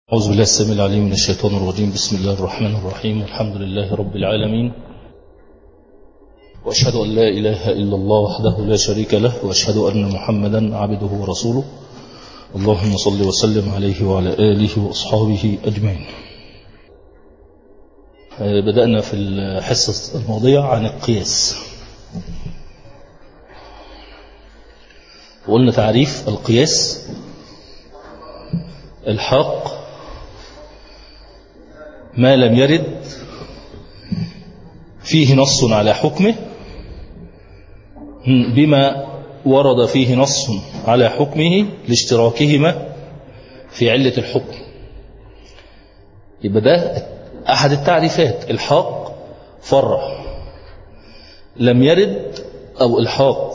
أعوذ بالله السميع العليم من الشيطان الرجيم بسم الله الرحمن الرحيم والحمد لله رب العالمين وأشهد أن لا إله إلا الله وحده لا شريك له وأشهد أن محمدا عبده ورسوله اللهم صل وسلم عليه وعلى آله وأصحابه أجمعين بدأنا في الحصة الماضية عن القياس وقلنا تعريف القياس الحق ما لم يرد فيه نص على حكمه بما ورد فيه نص على حكمه لاشتراكهما في علة الحكم يبقى ده أحد التعريفات الحاق فرع لم يرد أو الحاق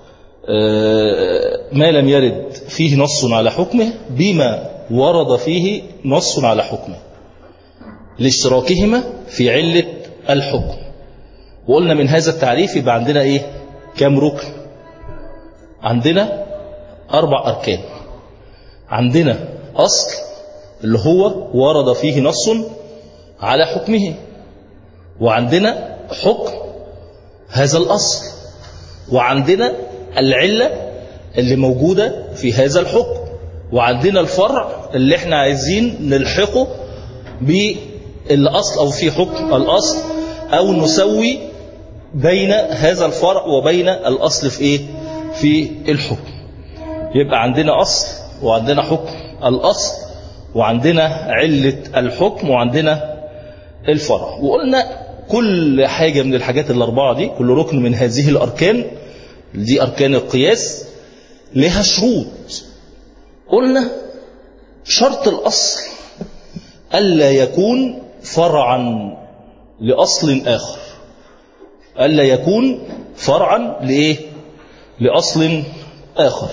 ما لم يرد فيه نص على حكمه بما ورد فيه نص على حكمه لاشتراكهما في علة الحكم وقلنا من هذا التعريف يبقى عندنا ايه كام ركن عندنا اربع اركان عندنا اصل اللي هو ورد فيه نص على حكمه وعندنا حكم هذا الاصل وعندنا العلة اللي موجودة في هذا الحكم وعندنا الفرع اللي احنا عايزين نلحقه بالأصل أو في حكم الأصل أو نسوي بين هذا الفرع وبين الأصل في إيه؟ في الحكم يبقى عندنا أصل وعندنا حكم الأصل وعندنا علة الحكم وعندنا الفرع وقلنا كل حاجة من الحاجات الأربعة دي كل ركن من هذه الأركان دي أركان القياس لها شروط قلنا شرط الأصل ألا يكون فرعا لأصل آخر ألا يكون فرعا لإيه لأصل آخر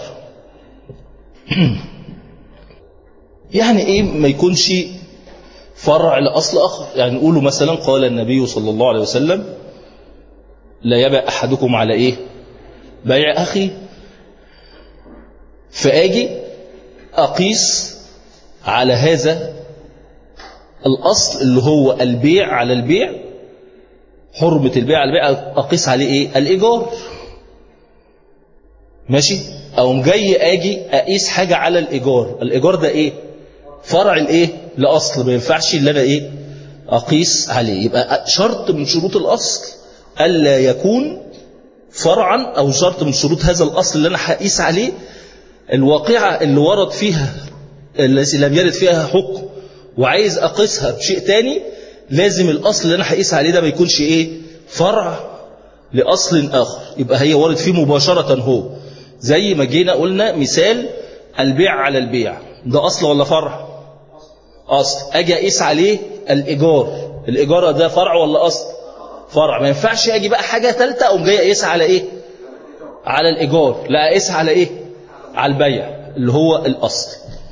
يعني إيه ما يكونش فرع لأصل آخر يعني نقوله مثلا قال النبي صلى الله عليه وسلم لا يبع أحدكم على إيه بيع أخي فأجي أقيس على هذا الأصل اللي هو البيع على البيع حرمة البيع على البيع أقيس عليه إيه الإيجار ماشي أو جاي أجي أقيس حاجة على الإيجار الإيجار ده إيه فرع الإيه لأصل ما ينفعش اللي أنا إيه أقيس عليه يبقى شرط من شروط الأصل ألا يكون فرعا أو شرط من شروط هذا الأصل اللي أنا هقيس عليه الواقعة اللي ورد فيها التي لم يرد فيها حكم وعايز أقيسها بشيء تاني لازم الأصل اللي أنا هقيس عليه ده ما يكونش إيه فرع لأصل آخر يبقى هي ورد فيه مباشرة هو زي ما جينا قلنا مثال البيع على البيع ده أصل ولا فرع أصل أجي أقيس عليه الإيجار الإيجار ده فرع ولا أصل فرع ما ينفعش أجي بقى حاجة ثالثة أقوم جاي أقيس على إيه على الإيجار لا أقيس على إيه على البيع اللي هو الأصل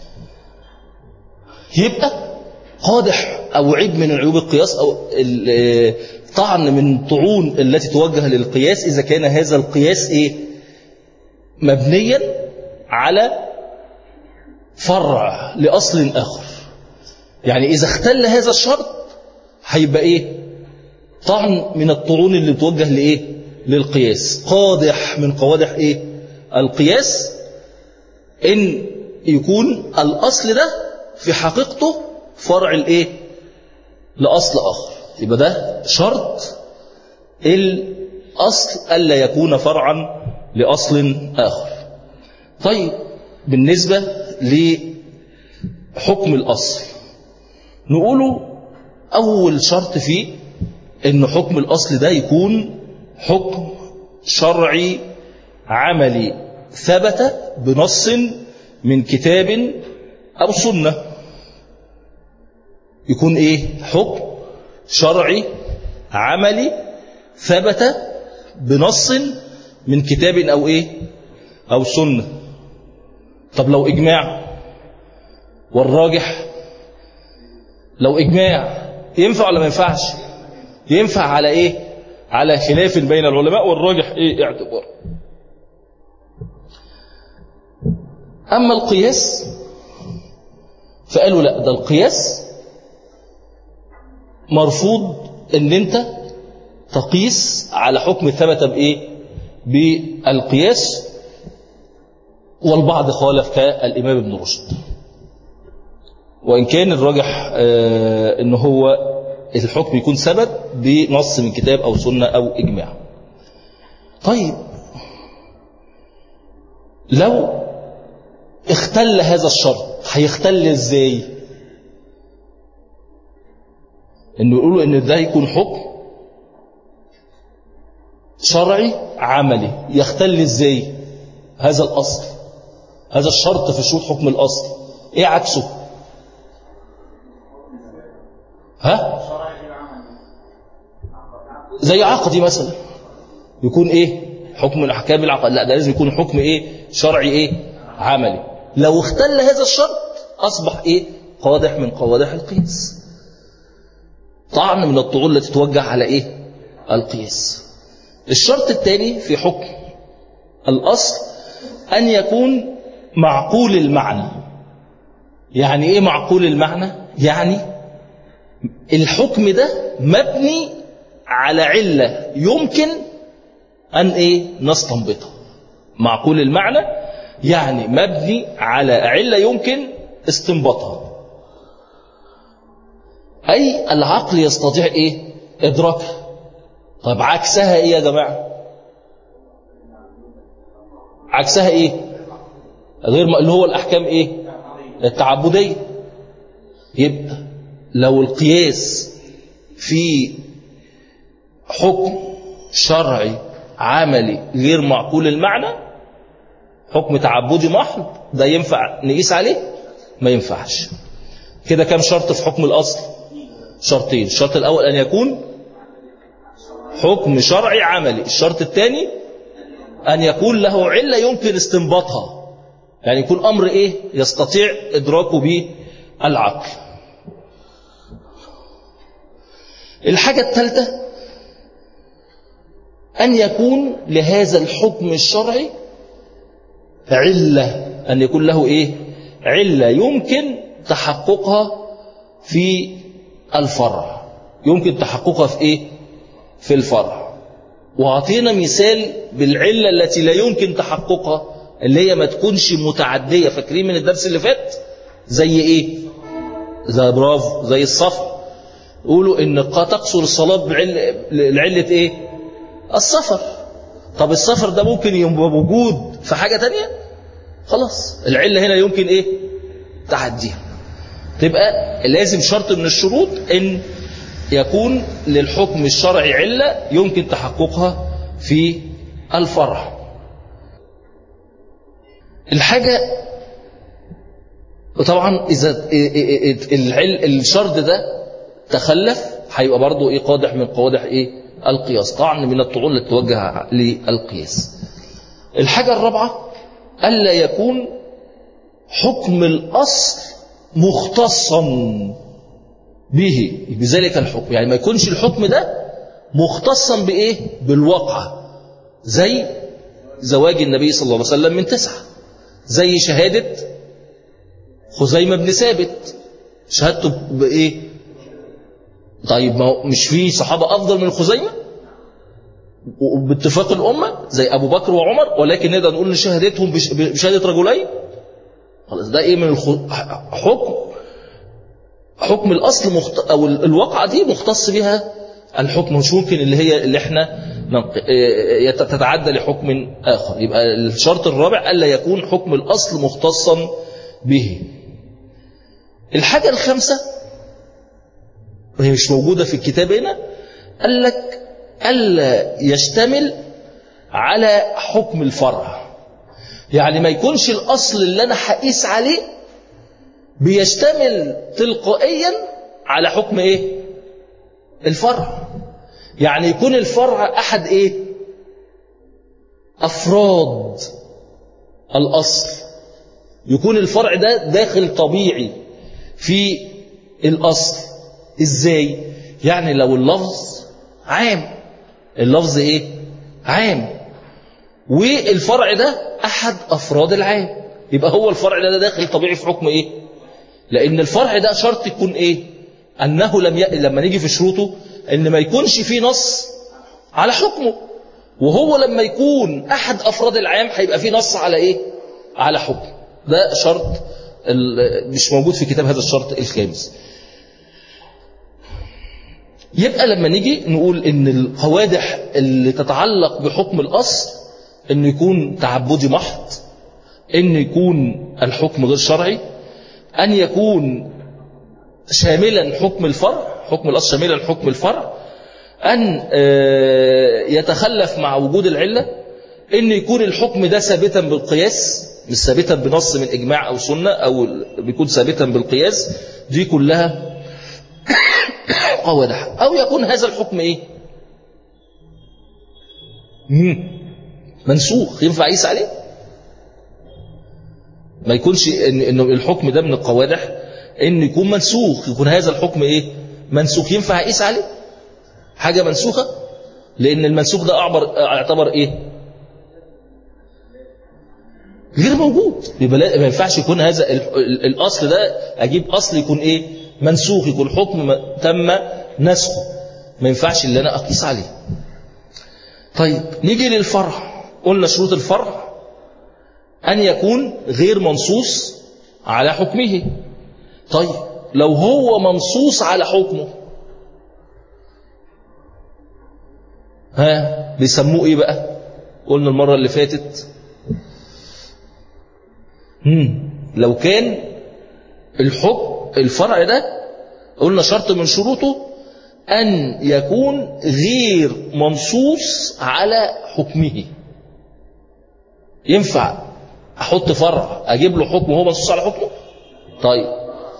يبقى قادح أو عيب من عيوب القياس أو طعن من طعون التي توجه للقياس إذا كان هذا القياس إيه مبنيا على فرع لأصل آخر يعني إذا اختل هذا الشرط هيبقى إيه طعن من الطعون اللي توجه لإيه للقياس قادح من قوادح إيه القياس إن يكون الأصل ده في حقيقته فرع الإيه لأصل آخر يبقى ده شرط الأصل ألا يكون فرعا لأصل آخر طيب بالنسبة لحكم الأصل نقوله أول شرط فيه إن حكم الأصل ده يكون حكم شرعي عملي ثبت بنص من كتاب أو سنة يكون إيه حكم شرعي عملي ثبت بنص من كتاب أو إيه أو سنة طب لو إجماع والراجح لو إجماع ينفع ولا ما ينفعش ينفع على إيه على خلاف بين العلماء والراجح إيه اعتبار أما القياس فقالوا لا ده القياس مرفوض ان انت تقيس على حكم ثبت بايه بالقياس والبعض خالف كالامام ابن رشد وان كان الراجح آه ان هو الحكم يكون ثبت بنص من كتاب او سنه او اجماع طيب لو اختل هذا الشرط هيختل ازاي انه يقولوا ان ده يكون حكم شرعي عملي يختل ازاي هذا الاصل هذا الشرط في شروط حكم الاصل ايه عكسه ها زي عقدي مثلا يكون ايه حكم من احكام العقد لا ده لازم يكون حكم ايه شرعي ايه عملي لو اختل هذا الشرط اصبح ايه قادح من قوادح القياس طعن من الطعون التي توجه على ايه القياس الشرط الثاني في حكم الاصل ان يكون معقول المعنى يعني ايه معقول المعنى يعني الحكم ده مبني على علة يمكن أن إيه نستنبطها معقول المعنى يعني مبني على علة يمكن استنباطها أي العقل يستطيع إيه إدراكها طب عكسها إيه يا جماعة عكسها إيه غير اللي هو الأحكام إيه التعبدية يبقى لو القياس في حكم شرعي عملي غير معقول المعنى حكم تعبدي محض ده ينفع نقيس عليه ما ينفعش كده كام شرط في حكم الأصل شرطين الشرط الأول أن يكون حكم شرعي عملي الشرط الثاني أن يكون له علة يمكن استنباطها يعني يكون أمر إيه يستطيع إدراكه به العقل الحاجة الثالثة أن يكون لهذا الحكم الشرعي علة أن يكون له إيه علة يمكن تحققها في الفرع يمكن تحققها في إيه في الفرع وأعطينا مثال بالعلة التي لا يمكن تحققها اللي هي ما تكونش متعدية فاكرين من الدرس اللي فات زي إيه زي برافو زي الصفر يقولوا ان تقصر الصلاة لعلة ايه السفر طب السفر ده ممكن يبقى موجود في حاجة تانية خلاص العلة هنا يمكن ايه تحديها تبقى لازم شرط من الشروط ان يكون للحكم الشرعي علة يمكن تحققها في الفرع الحاجة وطبعا إذا الشرط ده تخلف هيبقى برضه ايه قادح من قوادح ايه القياس طعن من الطعون اللي توجه للقياس الحاجة الرابعة ألا يكون حكم الأصل مختصا به بذلك الحكم يعني ما يكونش الحكم ده مختصا بإيه بالواقع زي زواج النبي صلى الله عليه وسلم من تسعة زي شهادة خزيمة بن ثابت شهادته بإيه طيب ما مش في صحابة أفضل من خزيمة وباتفاق الأمة زي أبو بكر وعمر ولكن نقدر نقول إن شهادتهم بشهادة رجلين خلاص ده إيه من الخ... حكم حكم الأصل مخت... أو الواقعة دي مختص بها الحكم مش ممكن اللي هي اللي احنا تتعدى لحكم آخر يبقى الشرط الرابع ألا يكون حكم الأصل مختصا به الحاجة الخامسة وهي مش موجودة في الكتاب هنا قال لك ألا يشتمل على حكم الفرع يعني ما يكونش الأصل اللي أنا هقيس عليه بيشتمل تلقائيا على حكم إيه الفرع يعني يكون الفرع أحد إيه أفراد الأصل يكون الفرع ده داخل طبيعي في الأصل إزاي يعني لو اللفظ عام اللفظ إيه عام والفرع ده أحد أفراد العام يبقى هو الفرع ده داخل طبيعي في حكم إيه لأن الفرع ده شرط يكون إيه أنه لم ي... لما نيجي في شروطه أن ما يكونش فيه نص على حكمه وهو لما يكون أحد أفراد العام هيبقى فيه نص على إيه على حكم ده شرط ال... مش موجود في كتاب هذا الشرط الخامس يبقى لما نيجي نقول ان القوادح اللي تتعلق بحكم الأصل انه يكون تعبدي محض ان يكون الحكم غير شرعي ان يكون شاملا حكم الفرع حكم الأصل شاملا حكم الفرع أن يتخلف مع وجود العلة ان يكون الحكم ده ثابتا بالقياس مش ثابتا بنص من إجماع أو سنة أو بيكون ثابتا بالقياس دي كلها قوادح أو يكون هذا الحكم إيه مم. منسوخ ينفع يقيس عليه ما يكونش إن, إن الحكم ده من القوادح إن يكون منسوخ يكون هذا الحكم إيه منسوخ ينفع يقيس عليه حاجة منسوخة لأن المنسوخ ده أعبر اعتبر إيه غير موجود يبقى ما ينفعش يكون هذا الأصل ده أجيب أصل يكون إيه منسوخ يكون حكم تم نسخه ما ينفعش اللي أنا أقيس عليه طيب نيجي للفرع قلنا شروط الفرع أن يكون غير منصوص على حكمه طيب لو هو منصوص على حكمه ها بيسموه ايه بقى قلنا المرة اللي فاتت مم. لو كان الحكم الفرع ده قلنا شرط من شروطه أن يكون غير منصوص على حكمه ينفع أحط فرع أجيب له حكم وهو منصوص على حكمه طيب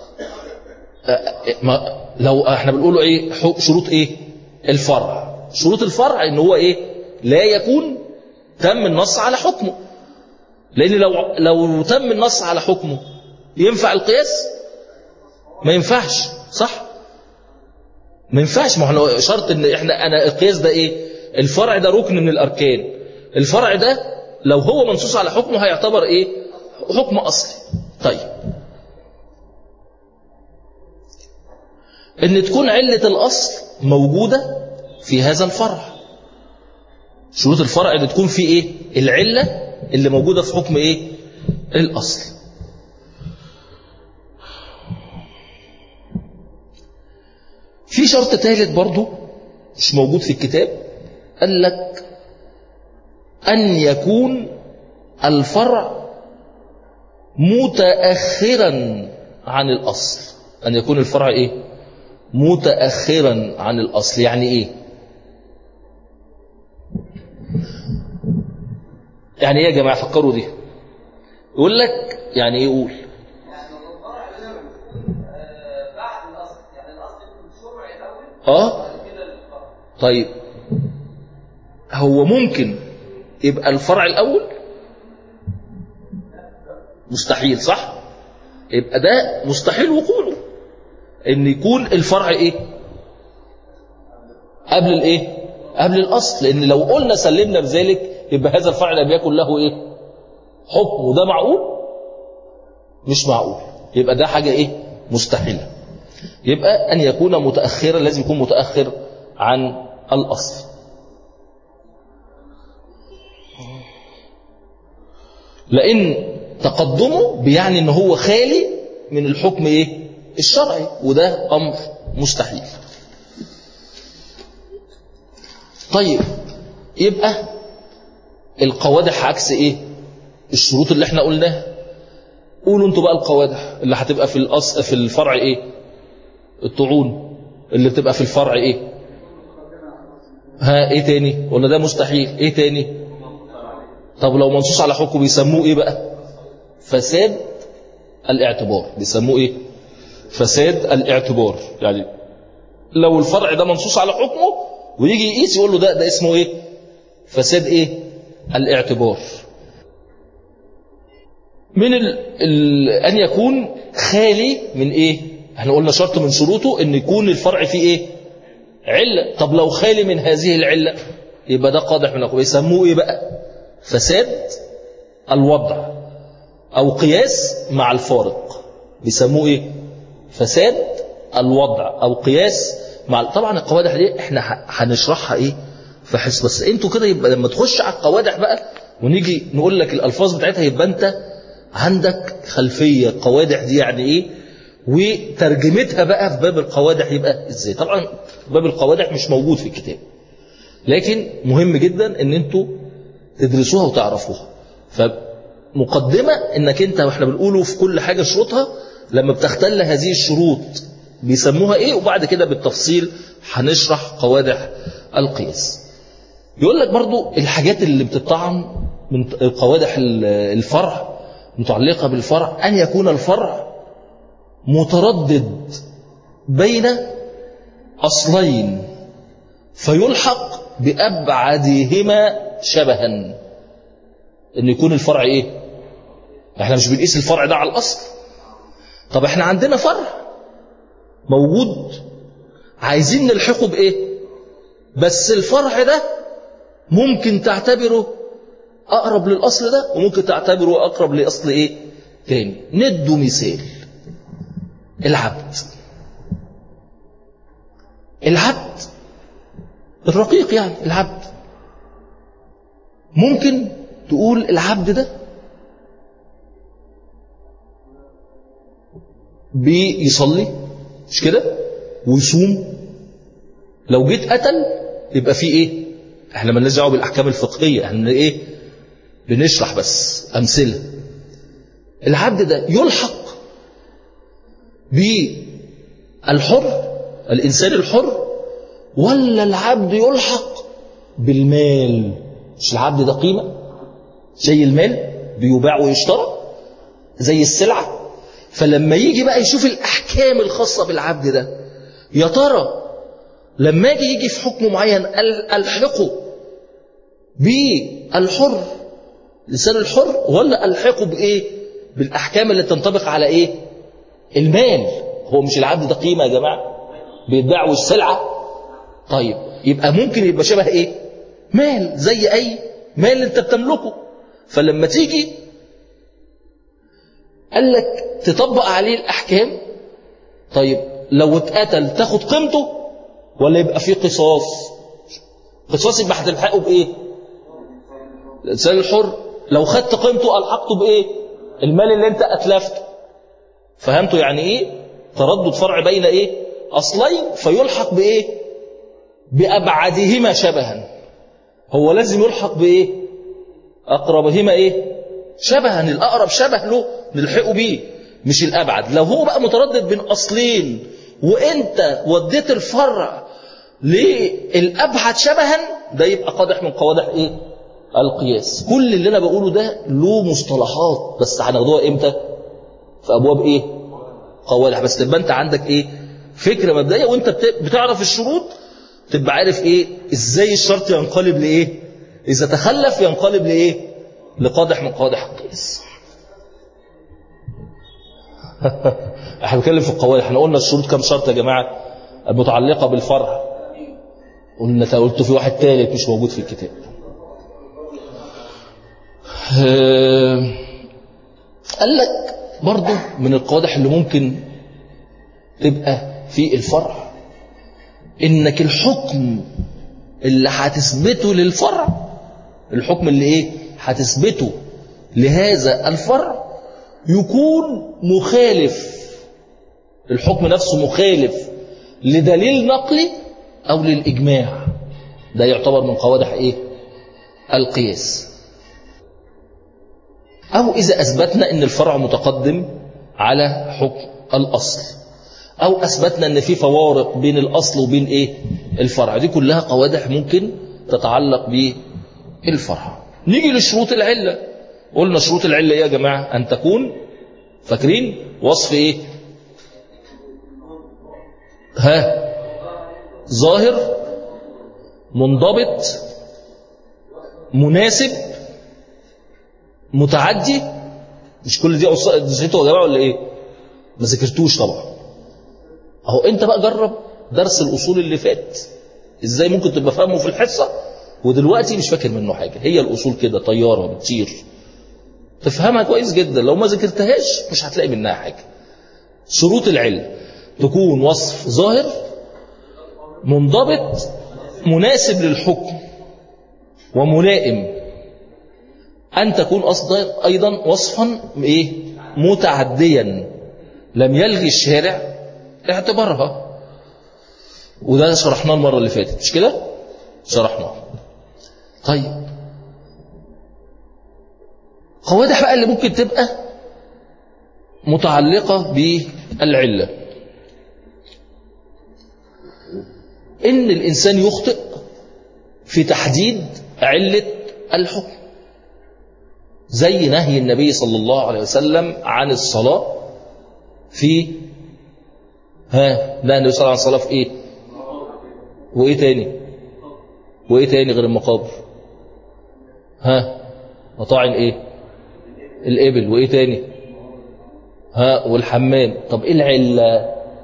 ما لو احنا بنقوله ايه شروط ايه الفرع شروط الفرع ان هو ايه لا يكون تم النص على حكمه لان لو لو تم النص على حكمه ينفع القياس ما ينفعش صح ما ينفعش ما احنا شرط ان احنا انا القياس ده ايه الفرع ده ركن من الاركان الفرع ده لو هو منصوص على حكمه هيعتبر ايه حكم اصلي طيب ان تكون علة الاصل موجودة في هذا الفرع شروط الفرع اللي تكون فيه ايه العلة اللي موجودة في حكم ايه الاصل في شرط ثالث برضو مش موجود في الكتاب قال لك أن يكون الفرع متأخرا عن الأصل أن يكون الفرع إيه متأخرا عن الأصل يعني إيه يعني إيه يا جماعة فكروا دي يقول لك يعني إيه يقول اه طيب هو ممكن يبقى الفرع الاول مستحيل صح يبقى ده مستحيل وقوعه ان يكون الفرع ايه قبل الايه قبل الاصل لان لو قلنا سلمنا بذلك يبقى هذا الفرع لم يكن له ايه حكم وده معقول مش معقول يبقى ده حاجه ايه مستحيله يبقى أن يكون متأخرا لازم يكون متأخر عن الأصل لأن تقدمه بيعني أنه هو خالي من الحكم إيه؟ الشرعي وده أمر مستحيل طيب يبقى القوادح عكس إيه الشروط اللي احنا قلناها قولوا انتوا بقى القوادح اللي هتبقى في الأصل في الفرع ايه الطعون اللي بتبقى في الفرع ايه ها ايه تاني ولا ده مستحيل ايه تاني طب لو منصوص على حكم بيسموه ايه بقى فساد الاعتبار بيسموه ايه فساد الاعتبار يعني لو الفرع ده منصوص على حكمه ويجي يقيس يقول له ده ده اسمه ايه فساد ايه الاعتبار من ال ال ان يكون خالي من ايه احنا قلنا شرط من شروطه ان يكون الفرع فيه ايه علة طب لو خالي من هذه العلة يبقى ده قادح من الأقوى يسموه ايه بقى فساد الوضع او قياس مع الفارق بيسموه ايه فساد الوضع او قياس مع طبعا القوادح دي احنا ه- هنشرحها ايه في حس بس انتوا كده يبقى لما تخش على القوادح بقى ونيجي نقول لك الالفاظ بتاعتها يبقى انت عندك خلفيه القوادح دي يعني ايه وترجمتها بقى في باب القوادح يبقى ازاي طبعا باب القوادح مش موجود في الكتاب لكن مهم جدا ان انتوا تدرسوها وتعرفوها فمقدمة انك انت واحنا بنقوله في كل حاجة شروطها لما بتختل هذه الشروط بيسموها ايه وبعد كده بالتفصيل هنشرح قوادح القياس يقول لك برضو الحاجات اللي بتطعن من قوادح الفرع متعلقة بالفرع أن يكون الفرع متردد بين أصلين فيلحق بأبعدهما شبها أن يكون الفرع إيه احنا مش بنقيس الفرع ده على الأصل طب احنا عندنا فرع موجود عايزين نلحقه بإيه بس الفرع ده ممكن تعتبره أقرب للأصل ده وممكن تعتبره أقرب لأصل إيه تاني ندوا مثال العبد العبد الرقيق يعني العبد ممكن تقول العبد ده بيصلي مش كده ويصوم لو جيت قتل يبقى فيه ايه احنا مالناش دعوه بالاحكام الفقهيه احنا ايه بنشرح بس امثله العبد ده يلحق بالحر الانسان الحر ولا العبد يلحق بالمال مش العبد ده قيمه زي المال بيباع ويشترى زي السلعه فلما يجي بقى يشوف الاحكام الخاصه بالعبد ده يا ترى لما اجي يجي في حكم معين الحقه بالحر لسان الحر ولا الحقه بايه بالاحكام اللي تنطبق على ايه المال هو مش العبد ده قيمه يا جماعه بيتباع والسلعه طيب يبقى ممكن يبقى شبه ايه مال زي اي مال انت بتملكه فلما تيجي قال لك تطبق عليه الاحكام طيب لو اتقتل تاخد قيمته ولا يبقى فيه قصاص قصاص يبقى هتلحقه بايه الانسان الحر لو خدت قيمته الحقته بايه المال اللي انت اتلفته فهمتوا يعني ايه تردد فرع بين ايه اصلين فيلحق بايه بابعدهما شبها هو لازم يلحق بايه اقربهما ايه شبها الاقرب شبه له نلحقه بيه مش الابعد لو هو بقى متردد بين اصلين وانت وديت الفرع للابعد شبها ده يبقى قادح من قوادح ايه القياس كل اللي انا بقوله ده له مصطلحات بس هناخدوها امتى في ابواب ايه قوادح بس تبقى انت عندك ايه فكره مبدئيه وانت بتعرف الشروط تبقى عارف ايه ازاي الشرط ينقلب لايه اذا تخلف ينقلب لايه لقادح من قوادح القياس احنا بنتكلم في القواعد احنا قلنا الشروط كام شرط يا جماعه المتعلقه بالفرع قلنا قلت في واحد ثالث مش موجود في الكتاب قال لك برضه من القوادح اللي ممكن تبقى في الفرع انك الحكم اللي هتثبته للفرع الحكم اللي ايه هتثبته لهذا الفرع يكون مخالف الحكم نفسه مخالف لدليل نقلي أو للإجماع ده يعتبر من قوادح إيه القياس أو إذا أثبتنا أن الفرع متقدم على حكم الأصل أو أثبتنا أن في فوارق بين الأصل وبين إيه الفرع دي كلها قوادح ممكن تتعلق بالفرع نيجي لشروط العلة قلنا شروط العلة ايه يا جماعة أن تكون فاكرين وصف إيه ها ظاهر منضبط مناسب متعدي مش كل دي نسيته يا جماعة ولا إيه ما ذاكرتوش طبعا أهو أنت بقى جرب درس الأصول اللي فات إزاي ممكن تبقى فاهمه في الحصة ودلوقتي مش فاكر منه حاجة هي الأصول كده طيارة بتطير تفهمها كويس جدا لو ما ذاكرتهاش مش هتلاقي منها حاجة شروط العلم تكون وصف ظاهر منضبط مناسب للحكم وملائم أن تكون أصلا أيضا وصفا إيه متعديا لم يلغي الشارع اعتبارها وده شرحناه المرة اللي فاتت مش كده شرحناه طيب قوادح بقى اللي ممكن تبقى متعلقة بالعلة إن الإنسان يخطئ في تحديد علة الحكم زي نهي النبي صلى الله عليه وسلم عن الصلاة في ها لا النبي صلى الله عليه وسلم في ايه وايه تاني وايه تاني غير المقابر ها مطاعن ايه الابل وايه تاني ها والحمام طب ايه العله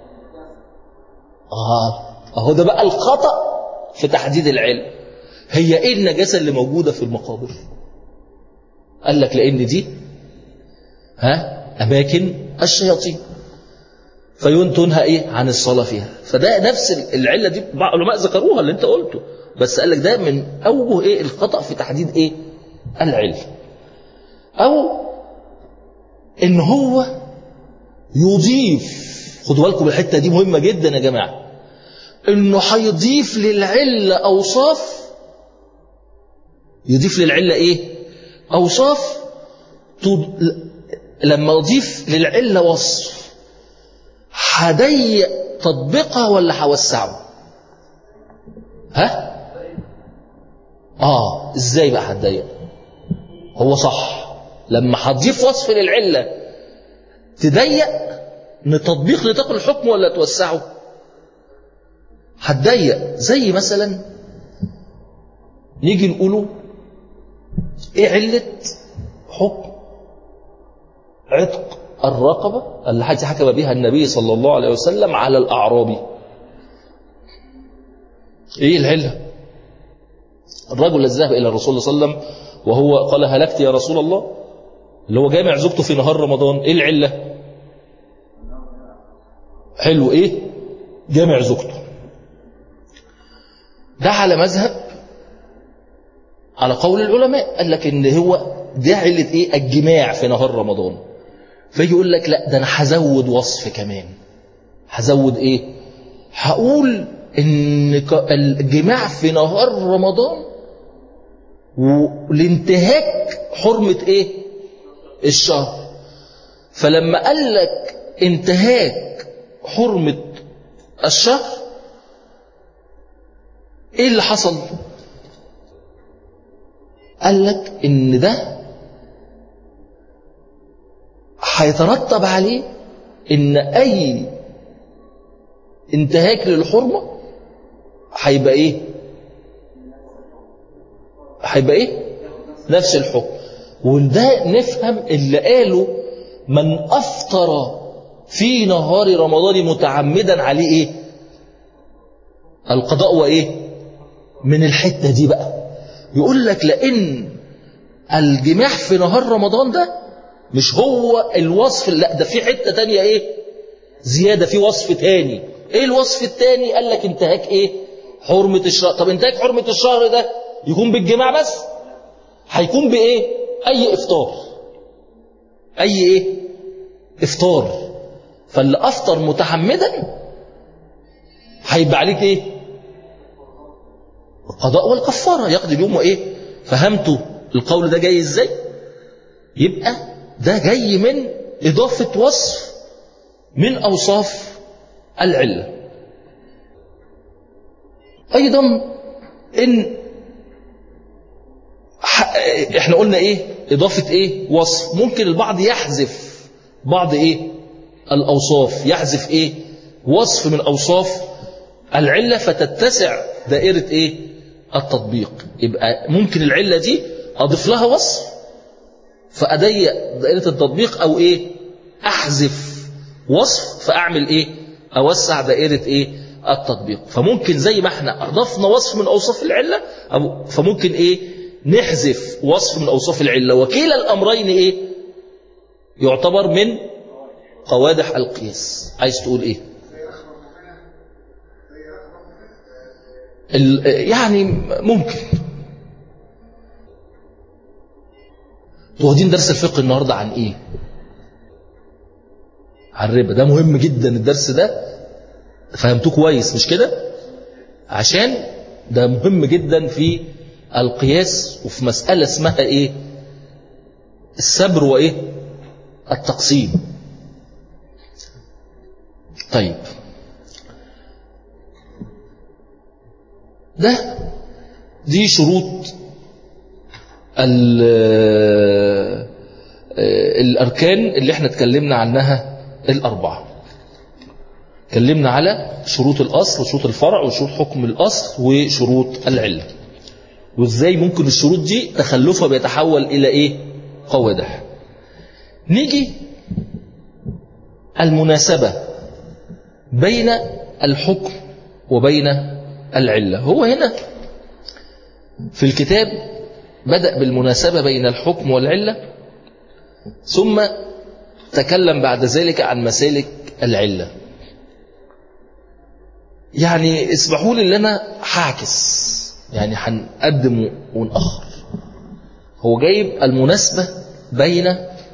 اه اهو ده بقى الخطا في تحديد العلم هي ايه النجاسه اللي موجوده في المقابر قال لك لان دي ها اماكن الشياطين فينتنها ايه عن الصلاه فيها فده نفس العله دي بعض العلماء ذكروها اللي انت قلته بس قال لك ده من اوجه ايه الخطا في تحديد ايه العلم او ان هو يضيف خدوا بالكم الحته دي مهمه جدا يا جماعه انه هيضيف للعله اوصاف يضيف للعله ايه اوصاف تض... لما اضيف للعله وصف هضيق تطبيقها ولا هوسعه ها اه ازاي بقى هتضيق هو صح لما هتضيف وصف للعله تضيق تطبيق نطاق الحكم ولا توسعه هتضيق زي مثلا نيجي نقوله ايه علة حكم عتق الرقبة التي حكم بها النبي صلى الله عليه وسلم على الأعرابي ايه العلة الرجل الذي ذهب إلى الرسول صلى الله عليه وسلم وهو قال هلكت يا رسول الله اللي هو جامع زوجته في نهار رمضان ايه العلة حلو ايه جامع زوجته ده على مذهب على قول العلماء قال لك ان هو ده علة ايه الجماع في نهار رمضان فيجي يقول لك لا ده انا هزود وصف كمان هزود ايه هقول ان الجماع في نهار رمضان ولانتهاك حرمة ايه الشهر فلما قال لك انتهاك حرمة الشهر ايه اللي حصل قال لك ان ده هيترتب عليه ان اي انتهاك للحرمه هيبقى ايه هيبقى ايه نفس الحكم وده نفهم اللي قاله من افطر في نهار رمضان متعمدا عليه ايه القضاء وايه من الحته دي بقى يقول لك لان الجماع في نهار رمضان ده مش هو الوصف لا ده في حته تانية ايه زياده في وصف تاني ايه الوصف التاني قال لك انتهاك ايه حرمه الشهر طب انتهاك حرمه الشهر ده يكون بالجماع بس هيكون بايه اي افطار اي ايه افطار فاللي افطر متعمدا هيبقى عليك ايه القضاء والكفاره يقضي اليوم وايه فهمتوا القول ده جاي ازاي يبقى ده جاي من اضافه وصف من اوصاف العله ايضا ان احنا قلنا ايه اضافه ايه وصف ممكن البعض يحذف بعض ايه الاوصاف يحذف ايه وصف من اوصاف العله فتتسع دائره ايه التطبيق يبقى ممكن العله دي اضيف لها وصف فاضيق دائره التطبيق او ايه احذف وصف فاعمل ايه اوسع دائره ايه التطبيق فممكن زي ما احنا اضفنا وصف من اوصاف العله أو فممكن ايه نحذف وصف من اوصاف العله وكلا الامرين ايه يعتبر من قوادح القياس عايز تقول ايه ال- يعني ممكن واخدين درس الفقه النهارده عن ايه عن الربا ده مهم جدا الدرس ده فهمتوه كويس مش كده عشان ده مهم جدا في القياس وفي مسألة اسمها ايه السبر وايه التقسيم طيب ده دي شروط ال- الأركان اللي احنا اتكلمنا عنها الأربعة اتكلمنا على شروط الأصل وشروط الفرع وشروط حكم الأصل وشروط العلة وازاي ممكن الشروط دي تخلفها بيتحول إلى إيه قوادح نيجي المناسبة بين الحكم وبين العلة هو هنا في الكتاب بدأ بالمناسبة بين الحكم والعلة ثم تكلم بعد ذلك عن مسالك العلة يعني اسمحوا لي اللي انا هعكس يعني هنقدم ونأخر هو جايب المناسبة بين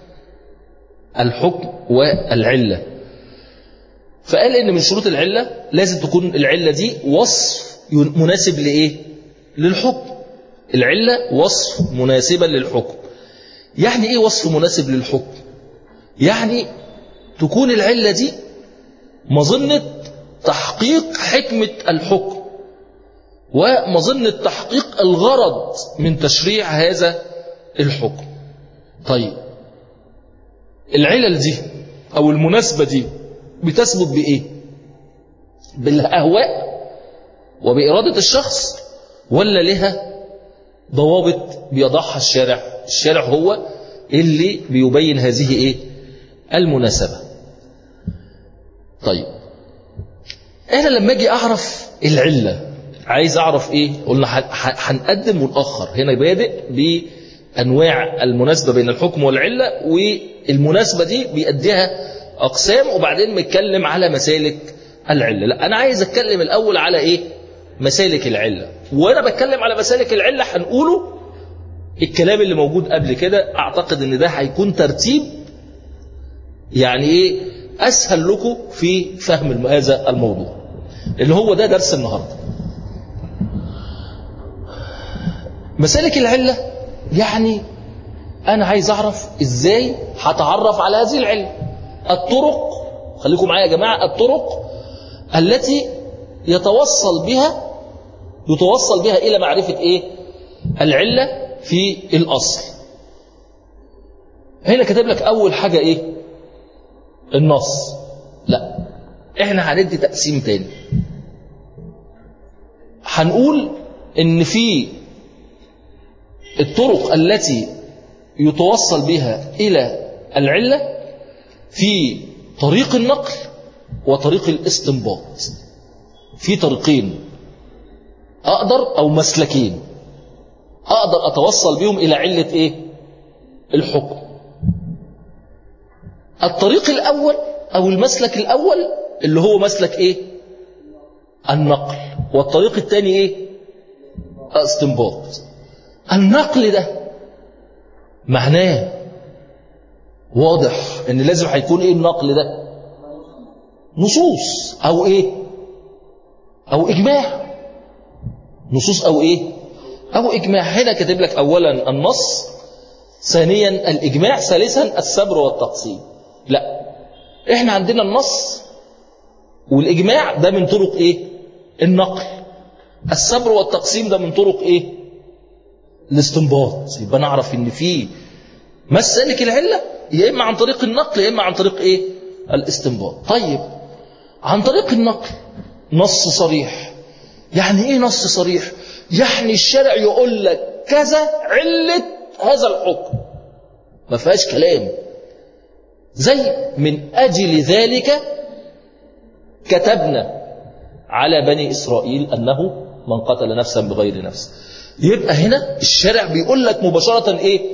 الحكم والعلة فقال ان من شروط العلة لازم تكون العلة دي وصف مناسب لإيه للحكم العلة وصف مناسبا للحكم يعني ايه وصف مناسب للحكم يعني تكون العلة دي مظنة تحقيق حكمة الحكم ومظنة تحقيق الغرض من تشريع هذا الحكم طيب العلل دي أو المناسبة دي بتثبت بإيه بالأهواء وبإرادة الشخص ولا لها ضوابط بيضعها الشارع الشارع هو اللي بيبين هذه إيه المناسبة طيب انا لما اجي اعرف العلة عايز اعرف ايه قلنا هنقدم ونأخر هنا بادئ بانواع المناسبة بين الحكم والعلة والمناسبة دي بيأديها اقسام وبعدين بنتكلم على مسالك العلة لا انا عايز اتكلم الاول على ايه مسالك العلة وانا بتكلم على مسالك العلة هنقوله الكلام اللي موجود قبل كده اعتقد ان ده هيكون ترتيب يعني ايه اسهل لكم في فهم هذا الموضوع اللي هو ده درس النهارده مسالك العله يعني انا عايز اعرف ازاي هتعرف على هذه العله الطرق خليكم معايا يا جماعه الطرق التي يتوصل بها يتوصل بها الى معرفه ايه العله في الاصل هنا كاتب لك اول حاجه ايه النص لا احنا هندي تقسيم تاني هنقول ان في الطرق التي يتوصل بها الى العله في طريق النقل وطريق الاستنباط في طريقين اقدر او مسلكين اقدر اتوصل بهم الى عله ايه الحكم الطريق الأول أو المسلك الأول اللي هو مسلك إيه النقل والطريق الثاني إيه استنباط النقل ده معناه واضح ان لازم هيكون ايه النقل ده نصوص او ايه او اجماع نصوص او ايه او اجماع هنا كاتب لك اولا النص ثانيا الاجماع ثالثا السبر والتقسيم لا احنا عندنا النص والاجماع ده من طرق ايه النقل السبر والتقسيم ده من طرق ايه الاستنباط يبقى نعرف ان في مسالك العله يا اما عن طريق النقل يا اما عن طريق ايه الاستنباط طيب عن طريق النقل نص صريح يعني ايه نص صريح يعني الشرع يقول لك كذا عله هذا الحكم ما فيهاش كلام زي من أجل ذلك كتبنا على بني إسرائيل أنه من قتل نفسا بغير نفس يبقى هنا الشرع بيقول لك مباشرة إيه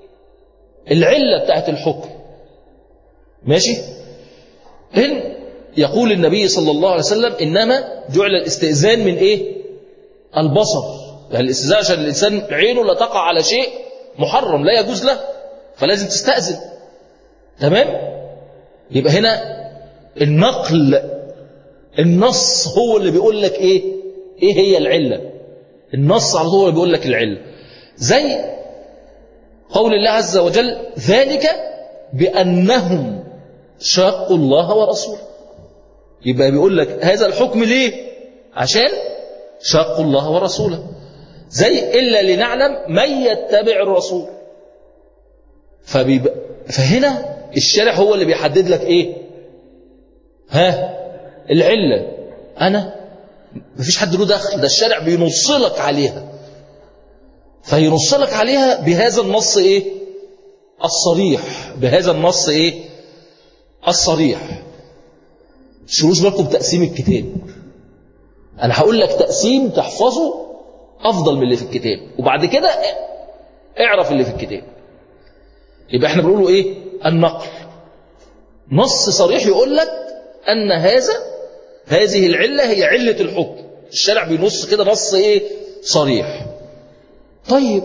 العلة بتاعت الحكم ماشي إن يقول النبي صلى الله عليه وسلم إنما جعل الاستئذان من إيه البصر يعني الاستئذان عشان الإنسان عينه لا تقع على شيء محرم لا يجوز له فلازم تستأذن تمام يبقى هنا النقل النص هو اللي بيقول لك ايه ايه هي العلة النص على طول بيقول لك العلة زي قول الله عز وجل ذلك بأنهم شاقوا الله ورسوله يبقى بيقول لك هذا الحكم ليه عشان شاقوا الله ورسوله زي إلا لنعلم من يتبع الرسول فبيبقى فهنا الشارع هو اللي بيحدد لك ايه ها العلة انا مفيش حد له دخل ده الشارع بينصلك عليها فينصلك عليها بهذا النص ايه الصريح بهذا النص ايه الصريح شروش بالكم بتقسيم الكتاب انا هقول لك تقسيم تحفظه افضل من اللي في الكتاب وبعد كده اعرف اللي في الكتاب يبقى احنا بنقوله ايه النقل نص صريح يقول لك ان هذا هذه العلة هي علة الحكم الشارع بينص كده نص ايه صريح طيب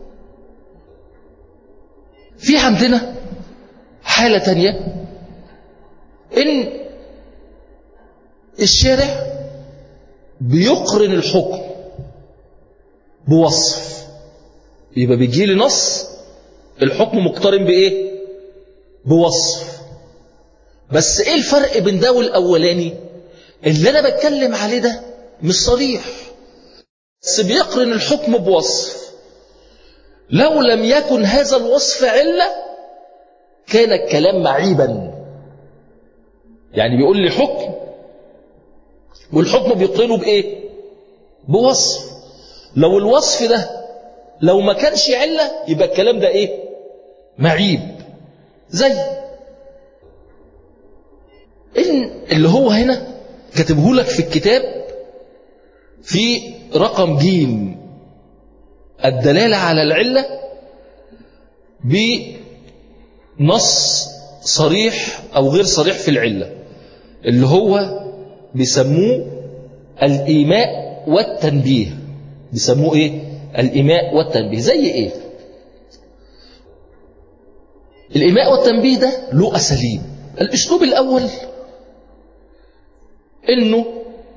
في عندنا حالة تانية ان الشارع بيقرن الحكم بوصف يبقى بيجي لي نص الحكم مقترن بإيه بوصف بس إيه الفرق بين ده والأولاني اللي أنا بتكلم عليه ده مش صريح بس بيقرن الحكم بوصف لو لم يكن هذا الوصف علة كان الكلام معيبا يعني بيقول لي حكم والحكم بيقرنه بإيه بوصف لو الوصف ده لو ما كانش علة يبقى الكلام ده ايه معيب زي إن اللي هو هنا كاتبه لك في الكتاب في رقم جيم الدلالة على العلة بنص صريح أو غير صريح في العلة اللي هو بيسموه الإيماء والتنبيه بيسموه إيه الإيماء والتنبيه زي إيه الإيماء والتنبيه ده له أساليب الأسلوب الأول إنه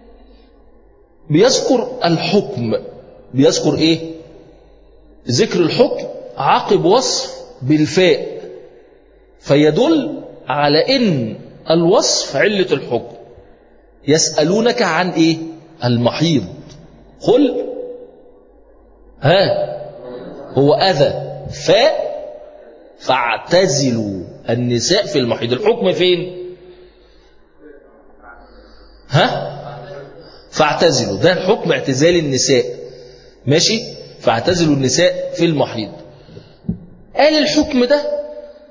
بيذكر الحكم بيذكر إيه ذكر الحكم عقب وصف بالفاء فيدل على إن الوصف علة الحكم يسألونك عن إيه المحيض قل ها هو أذى فاء فاعتزلوا النساء في المحيض الحكم فين ها فاعتزلوا ده الحكم اعتزال النساء ماشي فاعتزلوا النساء في المحيض قال الحكم ده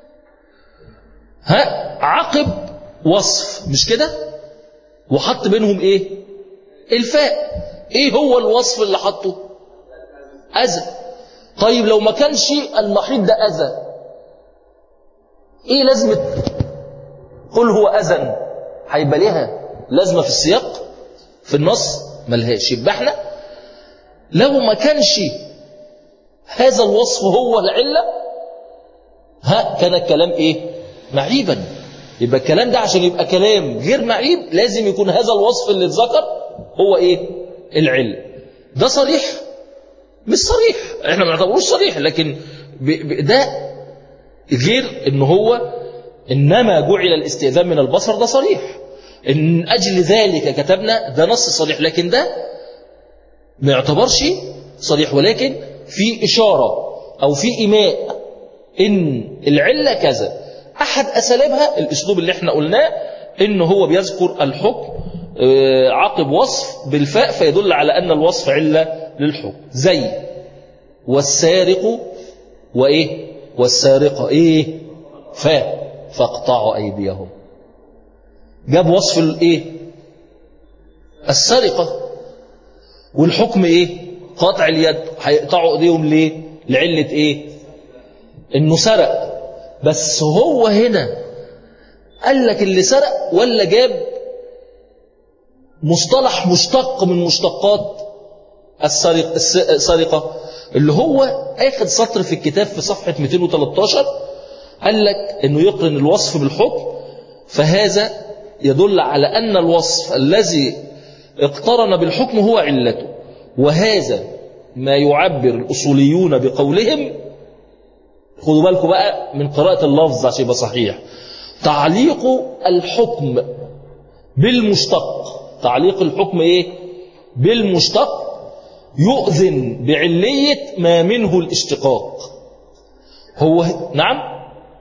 ها عقب وصف مش كده وحط بينهم ايه الفاء ايه هو الوصف اللي حطه اذى طيب لو ما كانش المحيط ده اذى ايه لازمه قل هو اذى هيبقى ليها لازمه في السياق في النص ملهاش يبقى احنا لو ما كانش هذا الوصف هو العله ها كان الكلام ايه معيبا يبقى الكلام ده عشان يبقى كلام غير معيب لازم يكون هذا الوصف اللي اتذكر هو ايه العلم ده صريح مش صريح احنا ما نعتبروش صريح لكن ب... ب... ده غير ان هو انما جعل الاستئذان من البصر ده صريح ان اجل ذلك كتبنا ده نص صريح لكن ده ما يعتبرش صريح ولكن في اشاره او في ايماء ان العله كذا احد اساليبها الاسلوب اللي احنا قلناه ان هو بيذكر الحكم عقب وصف بالفاء فيدل على ان الوصف عله للحكم زي والسارق وايه والسارقه ايه فاء فاقطعوا ايديهم جاب وصف الايه السرقه والحكم ايه قطع اليد هيقطعوا ايديهم ليه لعله ايه انه سرق بس هو هنا قال لك اللي سرق ولا جاب مصطلح مشتق من مشتقات السرق السرقة اللي هو آخر سطر في الكتاب في صفحة 213 قال لك أنه يقرن الوصف بالحكم فهذا يدل على أن الوصف الذي اقترن بالحكم هو علته وهذا ما يعبر الأصوليون بقولهم خدوا بالكم بقى من قراءة اللفظ عشان يبقى صحيح تعليق الحكم بالمشتق تعليق الحكم ايه بالمشتق يؤذن بعلية ما منه الاشتقاق هو نعم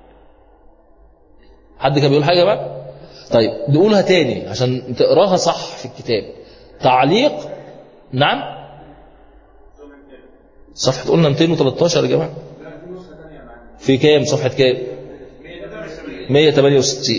حد كان بيقول حاجة بقى طيب نقولها تاني عشان تقراها صح في الكتاب تعليق نعم صفحة قلنا 213 يا جماعة في كام صفحة كام 168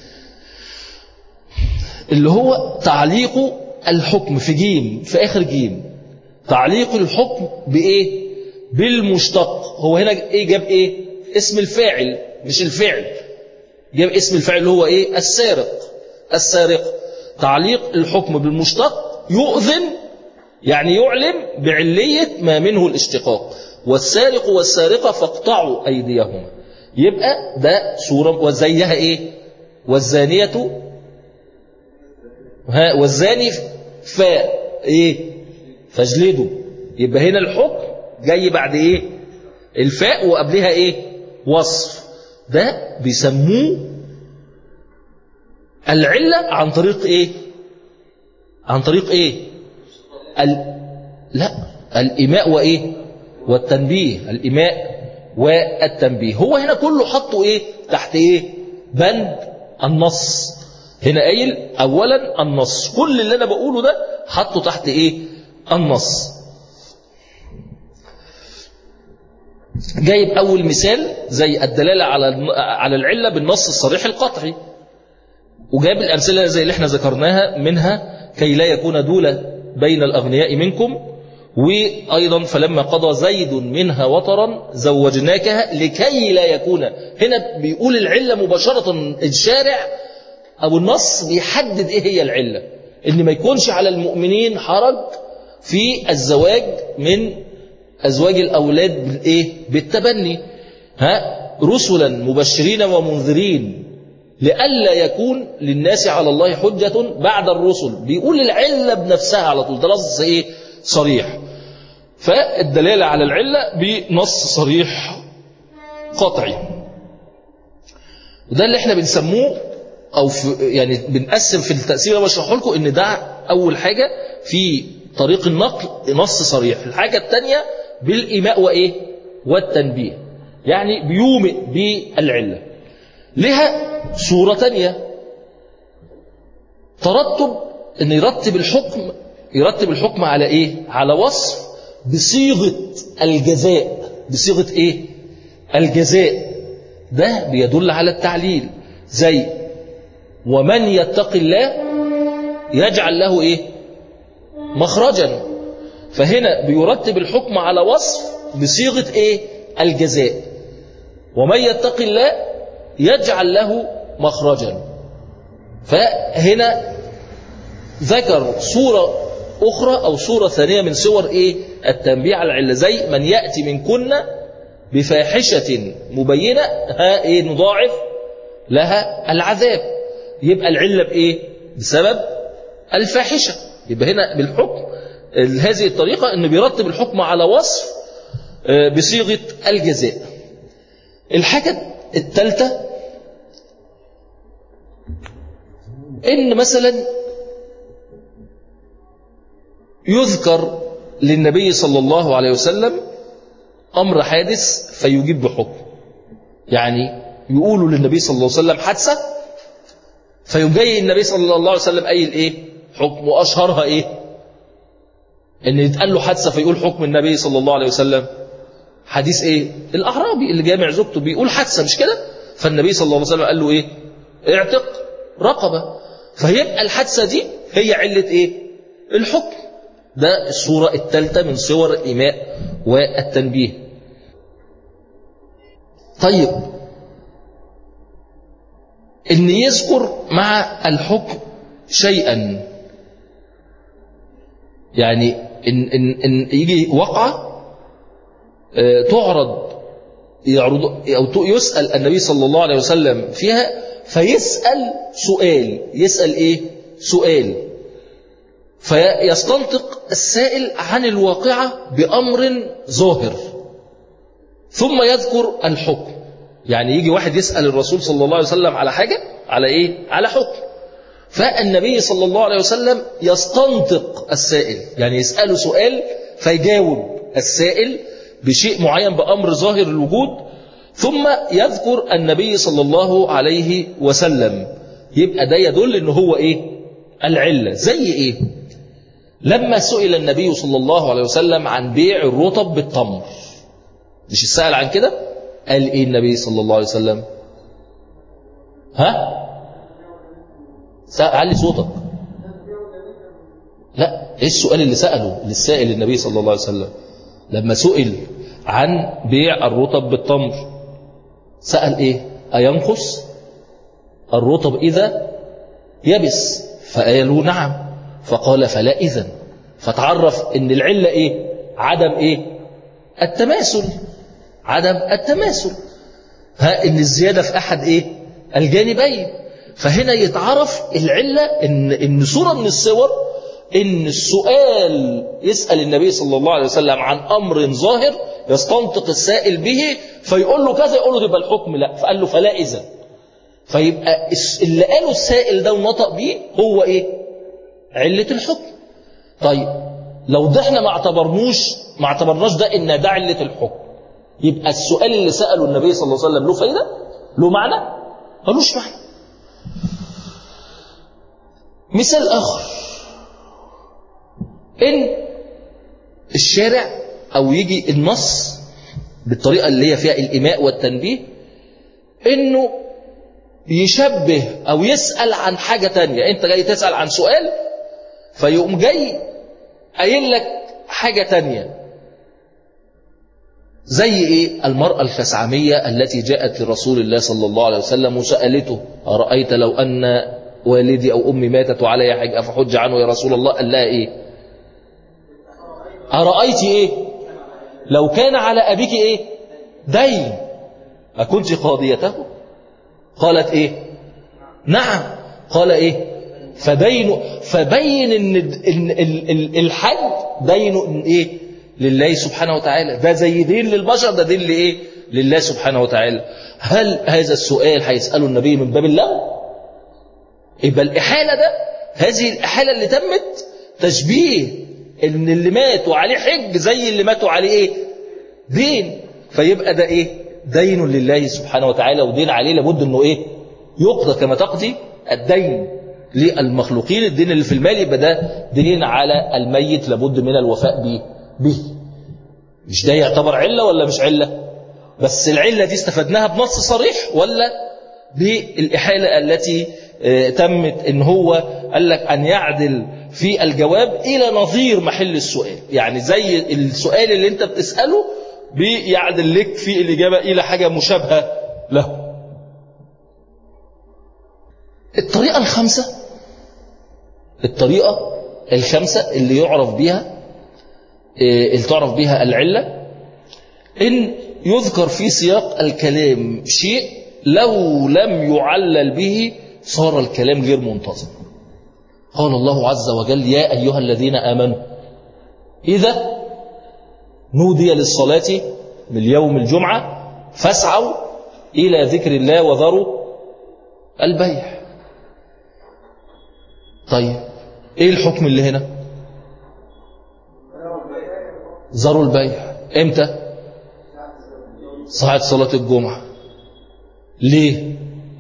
اللي هو تعليق الحكم في جيم في آخر جيم تعليق الحكم بإيه بالمشتق هو هنا إيه جاب إيه اسم الفاعل مش الفعل جاب اسم الفاعل اللي هو إيه السارق السارق تعليق الحكم بالمشتق يؤذن يعني يعلم بعلية ما منه الاشتقاق والسارق والسارقة فاقطعوا أيديهما يبقى ده صورة وزيها إيه والزانية ها والزاني فاء إيه فاجلدوا يبقى هنا الحكم جاي بعد إيه الفاء وقبلها إيه وصف ده بيسموه العلة عن طريق إيه عن طريق إيه ال... لا الإماء وإيه والتنبيه الإماء والتنبيه هو هنا كله حطه إيه تحت إيه بند النص هنا قايل أولا النص كل اللي أنا بقوله ده حطه تحت إيه النص جايب أول مثال زي الدلالة على على العلة بالنص الصريح القطعي وجايب الأمثلة زي اللي احنا ذكرناها منها كي لا يكون دولة بين الأغنياء منكم وأيضا فلما قضى زيد منها وطرا زوجناكها لكي لا يكون هنا بيقول العلة مباشرة الشارع أو النص بيحدد إيه هي العلة إن ما يكونش على المؤمنين حرج في الزواج من أزواج الأولاد بالإيه؟ بالتبني ها رسلا مبشرين ومنذرين لئلا يكون للناس على الله حجة بعد الرسل بيقول العلة بنفسها على طول ده نص إيه صريح فالدلالة على العلة بنص صريح قطعي وده اللي احنا بنسموه او في يعني بنقسم في التقسيم اللي بشرحه لكم ان ده اول حاجة في طريق النقل نص صريح الحاجة الثانية بالإيماء وإيه والتنبيه يعني بيومئ بالعلة لها صورة تانية ترتب ان يرتب الحكم يرتب الحكم على ايه على وصف بصيغة الجزاء بصيغة ايه الجزاء ده بيدل على التعليل زي ومن يتق الله يجعل له ايه مخرجا فهنا بيرتب الحكم على وصف بصيغة ايه الجزاء ومن يتق الله يجعل له مخرجا فهنا ذكر صورة أخرى أو صورة ثانية من صور إيه التنبيه على العلة زي من يأتي من كنا بفاحشة مبينة ها إيه نضاعف لها العذاب يبقى العلة بإيه بسبب الفاحشة يبقى هنا بالحكم هذه الطريقة أنه بيرتب الحكم على وصف بصيغة الجزاء الحاجة الثالثة إن مثلا يذكر للنبي صلى الله عليه وسلم أمر حادث فيجيب بحكم يعني يقولوا للنبي صلى الله عليه وسلم حادثة فيقوم جاي النبي صلى الله عليه وسلم قايل إيه حكم وأشهرها إيه إن يتقال له حادثة فيقول حكم النبي صلى الله عليه وسلم حديث إيه الأعرابي اللي جامع زوجته بيقول حادثة مش كده فالنبي صلى الله عليه وسلم قال له إيه اعتق رقبة فيبقى الحادثة دي هي علة إيه الحكم ده الصورة الثالثة من صور الإيماء والتنبيه طيب إن يذكر مع الحكم شيئا يعني إن, إن, إن يجي وقعة آه، تعرض يعرض أو يسأل النبي صلى الله عليه وسلم فيها فيسأل سؤال يسأل إيه سؤال فيستنطق السائل عن الواقعة بأمر ظاهر ثم يذكر الحكم يعني يجي واحد يسأل الرسول صلى الله عليه وسلم على حاجة على إيه على حكم فالنبي صلى الله عليه وسلم يستنطق السائل يعني يسأله سؤال فيجاوب السائل بشيء معين بأمر ظاهر الوجود ثم يذكر النبي صلى الله عليه وسلم يبقى ده يدل ان هو ايه العلة زي ايه لما سئل النبي صلى الله عليه وسلم عن بيع الرطب بالتمر مش السائل عن كده قال ايه النبي صلى الله عليه وسلم ها علي صوتك لا ايه السؤال اللي سأله للسائل النبي صلى الله عليه وسلم لما سئل عن بيع الرطب بالتمر سأل ايه أينقص الرطب إذا يبس فقالوا نعم فقال فلا إذن فتعرف ان العلة ايه عدم ايه التماثل عدم التماثل ها ان الزيادة في احد ايه الجانبين فهنا يتعرف العلة ان, إن صورة من الصور ان السؤال يسأل النبي صلى الله عليه وسلم عن امر ظاهر يستنطق السائل به فيقول له كذا يقول له يبقى الحكم لا فقال له فلا اذن فيبقى اللي قاله السائل ده ونطق بيه هو ايه علة الحكم طيب لو ده احنا ما اعتبرنوش ما اعتبرناش ده ان ده علة الحكم يبقى السؤال اللي سأله النبي صلى الله عليه وسلم له فايدة له معنى ملوش معنى مثال آخر إن الشارع أو يجي النص بالطريقة اللي هي فيها الإماء والتنبيه إنه يشبه أو يسأل عن حاجة تانية أنت جاي تسأل عن سؤال فيقوم جاي قايل لك حاجة تانية زي إيه المرأة الخسعمية التي جاءت لرسول الله صلى الله عليه وسلم وسألته أرأيت لو أن والدي أو أمي ماتت وعلي حج أفحج عنه يا رسول الله قال لها إيه أرأيت إيه لو كان على أبيك إيه دين أكنت قاضيته قالت إيه نعم قال إيه فدين فبين إن, إن, إن الحج دين إيه لله سبحانه وتعالى ده زي دين للبشر ده دين لإيه لله سبحانه وتعالى هل هذا السؤال هيسأله النبي من باب الله يبقى الإحالة ده هذه الإحالة اللي تمت تشبيه ان اللي مات وعليه حج زي اللي ماتوا عليه ايه دين فيبقى ده ايه دين لله سبحانه وتعالى ودين عليه لابد انه ايه يقضى كما تقضي الدين للمخلوقين الدين اللي في المال يبقى ده دين على الميت لابد من الوفاء به به مش ده يعتبر علة ولا مش علة بس العلة دي استفدناها بنص صريح ولا بالإحالة التي تمت ان هو قال لك ان يعدل في الجواب الى نظير محل السؤال يعني زي السؤال اللي انت بتسأله بيعدل لك في الإجابة الى حاجة مشابهة له الطريقة الخامسة الطريقة الخامسة اللي يعرف بها اللي تعرف بها العلة ان يذكر في سياق الكلام شيء لو لم يعلل به صار الكلام غير منتظم قال الله عز وجل يا أيها الذين آمنوا إذا نودي للصلاة من يوم الجمعة فاسعوا إلى ذكر الله وذروا البيع طيب إيه الحكم اللي هنا ذروا البيع إمتى ساعة صلاة الجمعة ليه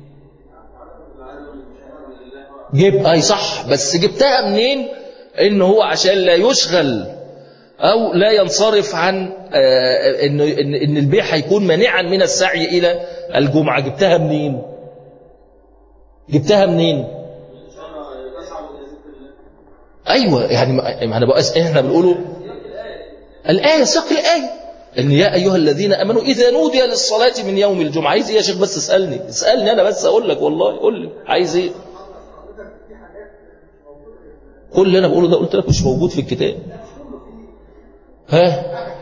جيب اي صح بس جبتها منين ان هو عشان لا يشغل او لا ينصرف عن آه ان ان ان البيع هيكون مانعا من السعي الى الجمعه جبتها منين جبتها منين ايوه يعني ما انا بقى احنا بنقوله الايه ساق الايه ان يا ايها الذين امنوا اذا نودي للصلاه من يوم الجمعه عايز ايه يا شيخ بس اسالني اسالني انا بس اقول لك والله قول لي عايز ايه كل اللي انا بقوله ده قلت لك مش موجود في الكتاب ها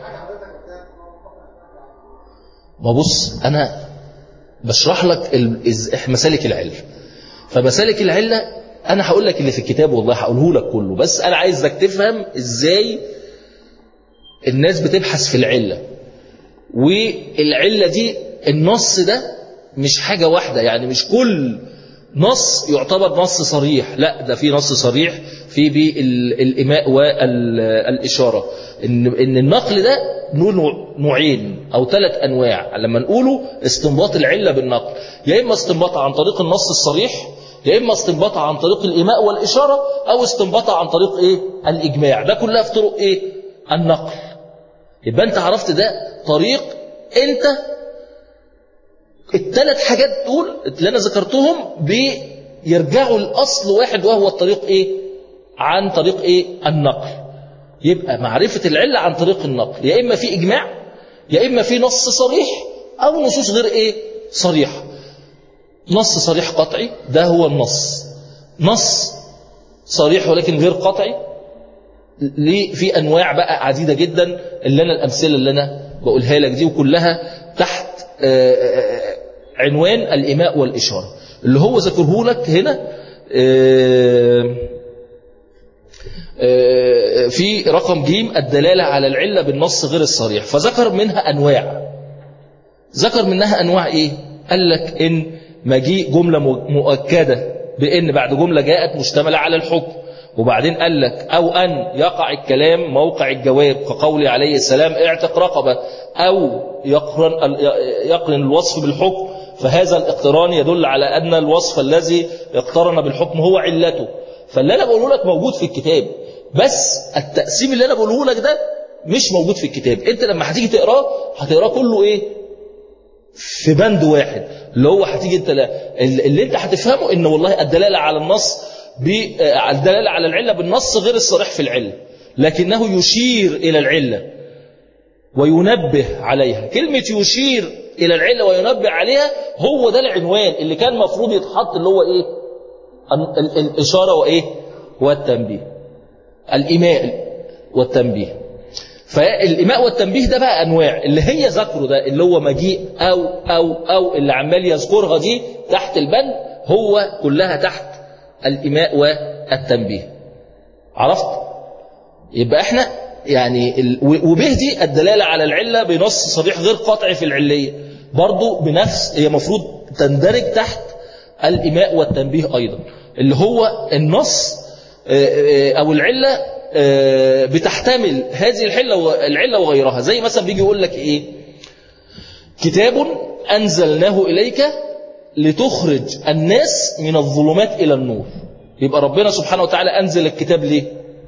ما بص انا بشرح لك ال- إز- مسالك العلة فمسالك العلة انا هقول لك اللي في الكتاب والله هقوله لك كله بس انا عايزك تفهم ازاي الناس بتبحث في العلة والعلة دي النص ده مش حاجة واحدة يعني مش كل نص يعتبر نص صريح لا ده في نص صريح في بالإماء والإشارة إن, إن النقل ده له نوع- نوعين أو ثلاث أنواع لما نقوله استنباط العلة بالنقل يا إما استنباطها عن طريق النص الصريح يا إما استنباطها عن طريق الإماء والإشارة أو استنباطها عن طريق إيه الإجماع ده كلها في طرق إيه النقل يبقى أنت عرفت ده طريق أنت الثلاث حاجات دول اللي انا ذكرتهم بيرجعوا لاصل واحد وهو الطريق ايه عن طريق ايه النقل يبقى معرفة العلة عن طريق النقل يا اما في اجماع يا اما في نص صريح او نصوص غير ايه صريحة نص صريح قطعي ده هو النص نص صريح ولكن غير قطعي ليه في انواع بقى عديده جدا اللي انا الامثله اللي انا بقولها لك دي وكلها تحت آه، آه، عنوان الإماء والإشارة اللي هو ذكره لك هنا آه، آه، في رقم جيم الدلالة على العلة بالنص غير الصريح فذكر منها أنواع ذكر منها أنواع إيه قال لك إن مجيء جملة مؤكدة بإن بعد جملة جاءت مشتملة على الحكم وبعدين قال لك أو أن يقع الكلام موقع الجواب كقول عليه السلام اعتق رقبة أو يقرن, يقرن الوصف بالحكم فهذا الاقتران يدل على أن الوصف الذي اقترن بالحكم هو علته فاللي أنا بقوله لك موجود في الكتاب بس التقسيم اللي أنا بقوله لك ده مش موجود في الكتاب انت لما هتيجي تقراه هتقراه كله ايه في بند واحد اللي هو هتيجي انت اللي انت هتفهمه ان والله الدلاله على النص الدلاله على العله بالنص غير الصريح في العله لكنه يشير الى العله وينبه عليها كلمه يشير الى العله وينبه عليها هو ده العنوان اللي كان المفروض يتحط اللي هو ايه الاشاره وايه والتنبيه الايماء والتنبيه فالإماء والتنبيه ده بقى أنواع اللي هي ذكره ده اللي هو مجيء أو أو أو اللي عمال يذكرها دي تحت البند هو كلها تحت الإماء والتنبيه عرفت؟ يبقى احنا يعني ال... وبه دي الدلالة على العلة بنص صريح غير قاطع في العلية برضو بنفس هي مفروض تندرج تحت الإماء والتنبيه أيضا اللي هو النص أو العلة بتحتمل هذه الحلة العلة وغيرها زي مثلا بيجي يقول لك ايه كتاب أنزلناه إليك لتخرج الناس من الظلمات إلى النور يبقى ربنا سبحانه وتعالى أنزل الكتاب ليه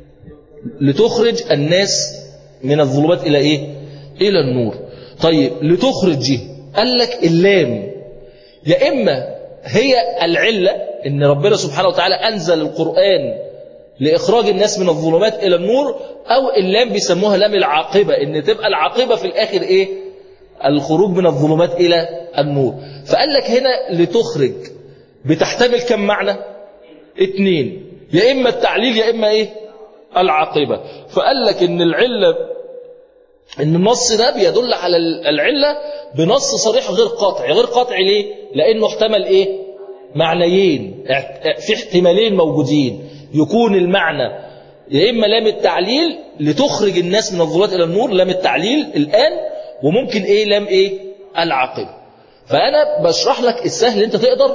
لتخرج الناس من الظلمات إلى إيه إلى النور طيب لتخرج دي قال لك اللام يا إما هي العلة إن ربنا سبحانه وتعالى أنزل القرآن لإخراج الناس من الظلمات إلى النور أو اللام بيسموها لام العاقبة إن تبقى العاقبة في الآخر إيه الخروج من الظلمات إلى النور فقال لك هنا لتخرج بتحتمل كم معنى اتنين يا إما التعليل يا إما إيه العاقبة فقال لك إن العلة إن النص ده بيدل على العلة بنص صريح غير قاطع غير قاطع ليه لأنه احتمل إيه معنيين في احتمالين موجودين يكون المعنى يا إما لام التعليل لتخرج الناس من الظلمات إلى النور لام التعليل الآن وممكن إيه لام إيه العاقبة فأنا بشرح لك السهل أنت تقدر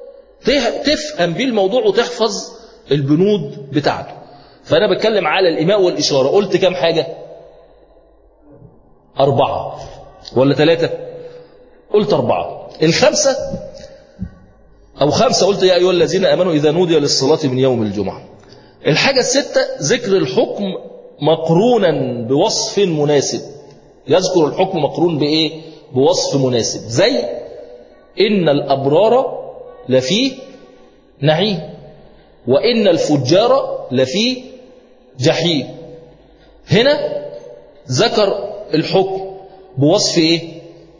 تفهم بيه الموضوع وتحفظ البنود بتاعته فأنا بتكلم على الإماء والإشارة قلت كام حاجة أربعة ولا ثلاثة قلت أربعة الخمسة أو خمسة قلت يا أيها الذين أمنوا إذا نودي للصلاة من يوم الجمعة الحاجة الستة ذكر الحكم مقرونا بوصف مناسب يذكر الحكم مقرون بإيه بوصف مناسب زي إن الأبرار لفي نعيم وإن الفجار لفي جحيم هنا ذكر الحكم بوصف إيه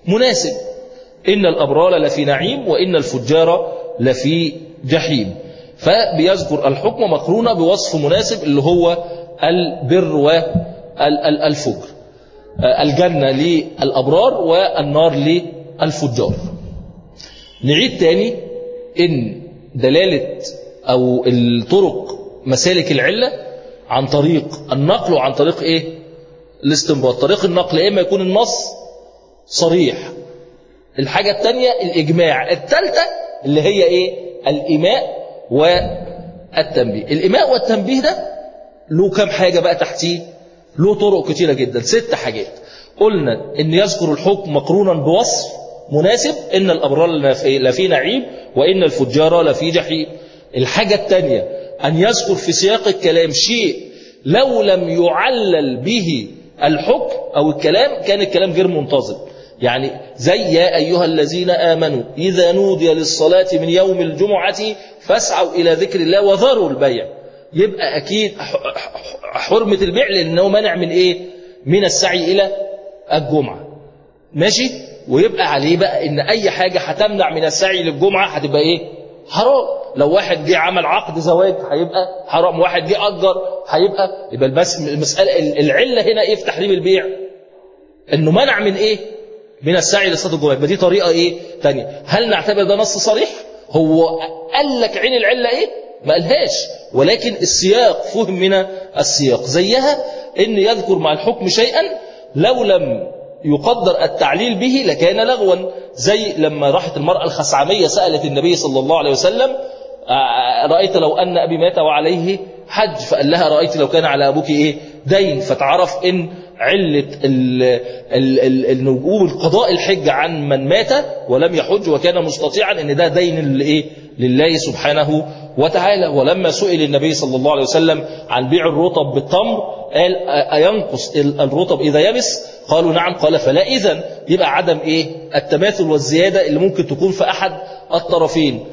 مناسب إن الأبرار لفي نعيم وإن الفجار لفي جحيم فبيذكر الحكم مقرونة بوصف مناسب اللي هو البر والفجر الجنة للأبرار والنار للفجار نعيد تاني ان دلالة او الطرق مسالك العلة عن طريق النقل وعن طريق ايه الاستنباط طريق النقل اما يكون النص صريح الحاجة التانية الاجماع التالتة اللي هي ايه الإيماء والتنبيه الإيماء والتنبيه ده له كم حاجة بقى تحتيه له طرق كتيرة جدا ست حاجات قلنا ان يذكر الحكم مقرونا بوصف مناسب ان الأبرار لفي نعيم وإن الفجار لفي جحيم الحاجة التانية أن يذكر في سياق الكلام شيء لو لم يعلل به الحكم أو الكلام كان الكلام غير منتظم يعني زي يا أيها الذين آمنوا إذا نودي للصلاة من يوم الجمعة فاسعوا إلى ذكر الله وذروا البيع يبقى أكيد حرمة البيع لأنه منع من إيه من السعي إلى الجمعة ماشي ويبقى عليه بقى ان اي حاجة هتمنع من السعي للجمعة هتبقى ايه حرام لو واحد جه عمل عقد زواج هيبقى حرام واحد جه اجر هيبقى يبقى بس المسألة العلة هنا ايه في تحريم البيع انه منع من ايه من السعي لصلاة الجمعة يبقى دي طريقة ايه تانية هل نعتبر ده نص صريح هو قال لك عين العلة ايه ما قالهاش ولكن السياق فهم من السياق زيها ان يذكر مع الحكم شيئا لو لم يقدر التعليل به لكان لغوا زي لما راحت المرأة الخسعمية سألت النبي صلى الله عليه وسلم رأيت لو أن أبي مات وعليه حج فقال لها رأيت لو كان على أبوك إيه دين فتعرف إن علة النجوم القضاء الحج عن من مات ولم يحج وكان مستطيعا ان ده دين لإيه لله سبحانه وتعالى ولما سئل النبي صلى الله عليه وسلم عن بيع الرطب بالتمر قال أينقص الرطب إذا يبس قالوا نعم قال فلا إذن يبقى عدم إيه التماثل والزيادة اللي ممكن تكون في أحد الطرفين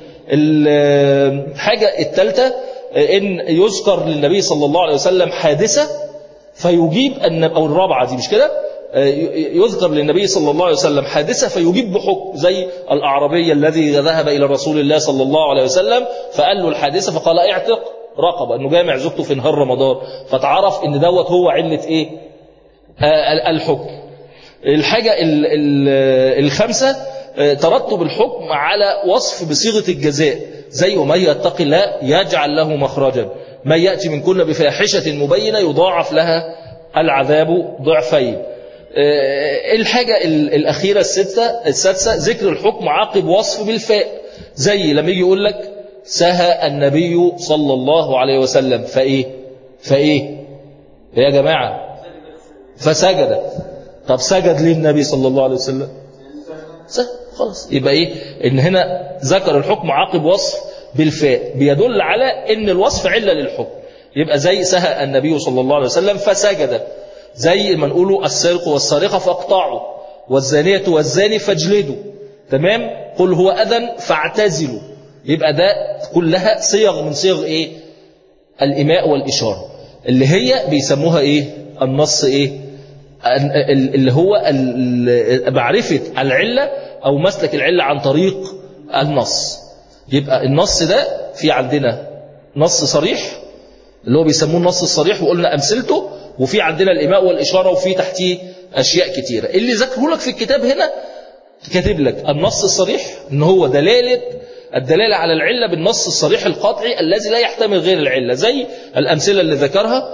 الحاجة الثالثة إن يذكر للنبي صلى الله عليه وسلم حادثة فيجيب أن أو الرابعة دي مش كده يذكر للنبي صلى الله عليه وسلم حادثة فيجيب بحكم زي الأعرابي الذي ذهب إلى رسول الله صلى الله عليه وسلم فقال له الحادثة فقال اعتق رقبة أنه جامع زوجته في نهار رمضان فتعرف أن دوت هو علة إيه آه الحكم الحاجة ال ال الخمسة آه ترتب الحكم على وصف بصيغة الجزاء زي ومن يتق الله يجعل له مخرجا من يأتي من كل بفاحشة مبينة يضاعف لها العذاب ضعفين الحاجة الأخيرة الستة السادسة ذكر الحكم عقب وصف بالفاء زي لما يجي يقول لك سهى النبي صلى الله عليه وسلم فإيه فإيه يا جماعة فسجد طب سجد ليه النبي صلى الله عليه وسلم سهى خلاص يبقى إيه إن هنا ذكر الحكم عقب وصف بالفاء بيدل على إن الوصف علة للحكم يبقى زي سهى النبي صلى الله عليه وسلم فسجد زي ما نقوله السارق والسارقة فاقطعوا والزانية والزاني فاجلدوا تمام قل هو أذن فاعتزلوا يبقى ده كلها صيغ من صيغ ايه الإماء والإشارة اللي هي بيسموها ايه النص ايه اللي هو معرفة العلة أو مسلك العلة عن طريق النص يبقى النص ده في عندنا نص صريح اللي هو بيسموه النص الصريح وقلنا أمثلته وفي عندنا الإماء والإشارة وفي تحتيه أشياء كتيرة اللي ذكره لك في الكتاب هنا كاتب لك النص الصريح ان هو دلالة الدلالة على العلة بالنص الصريح القاطعي الذي لا يحتمل غير العلة زي الأمثلة اللي ذكرها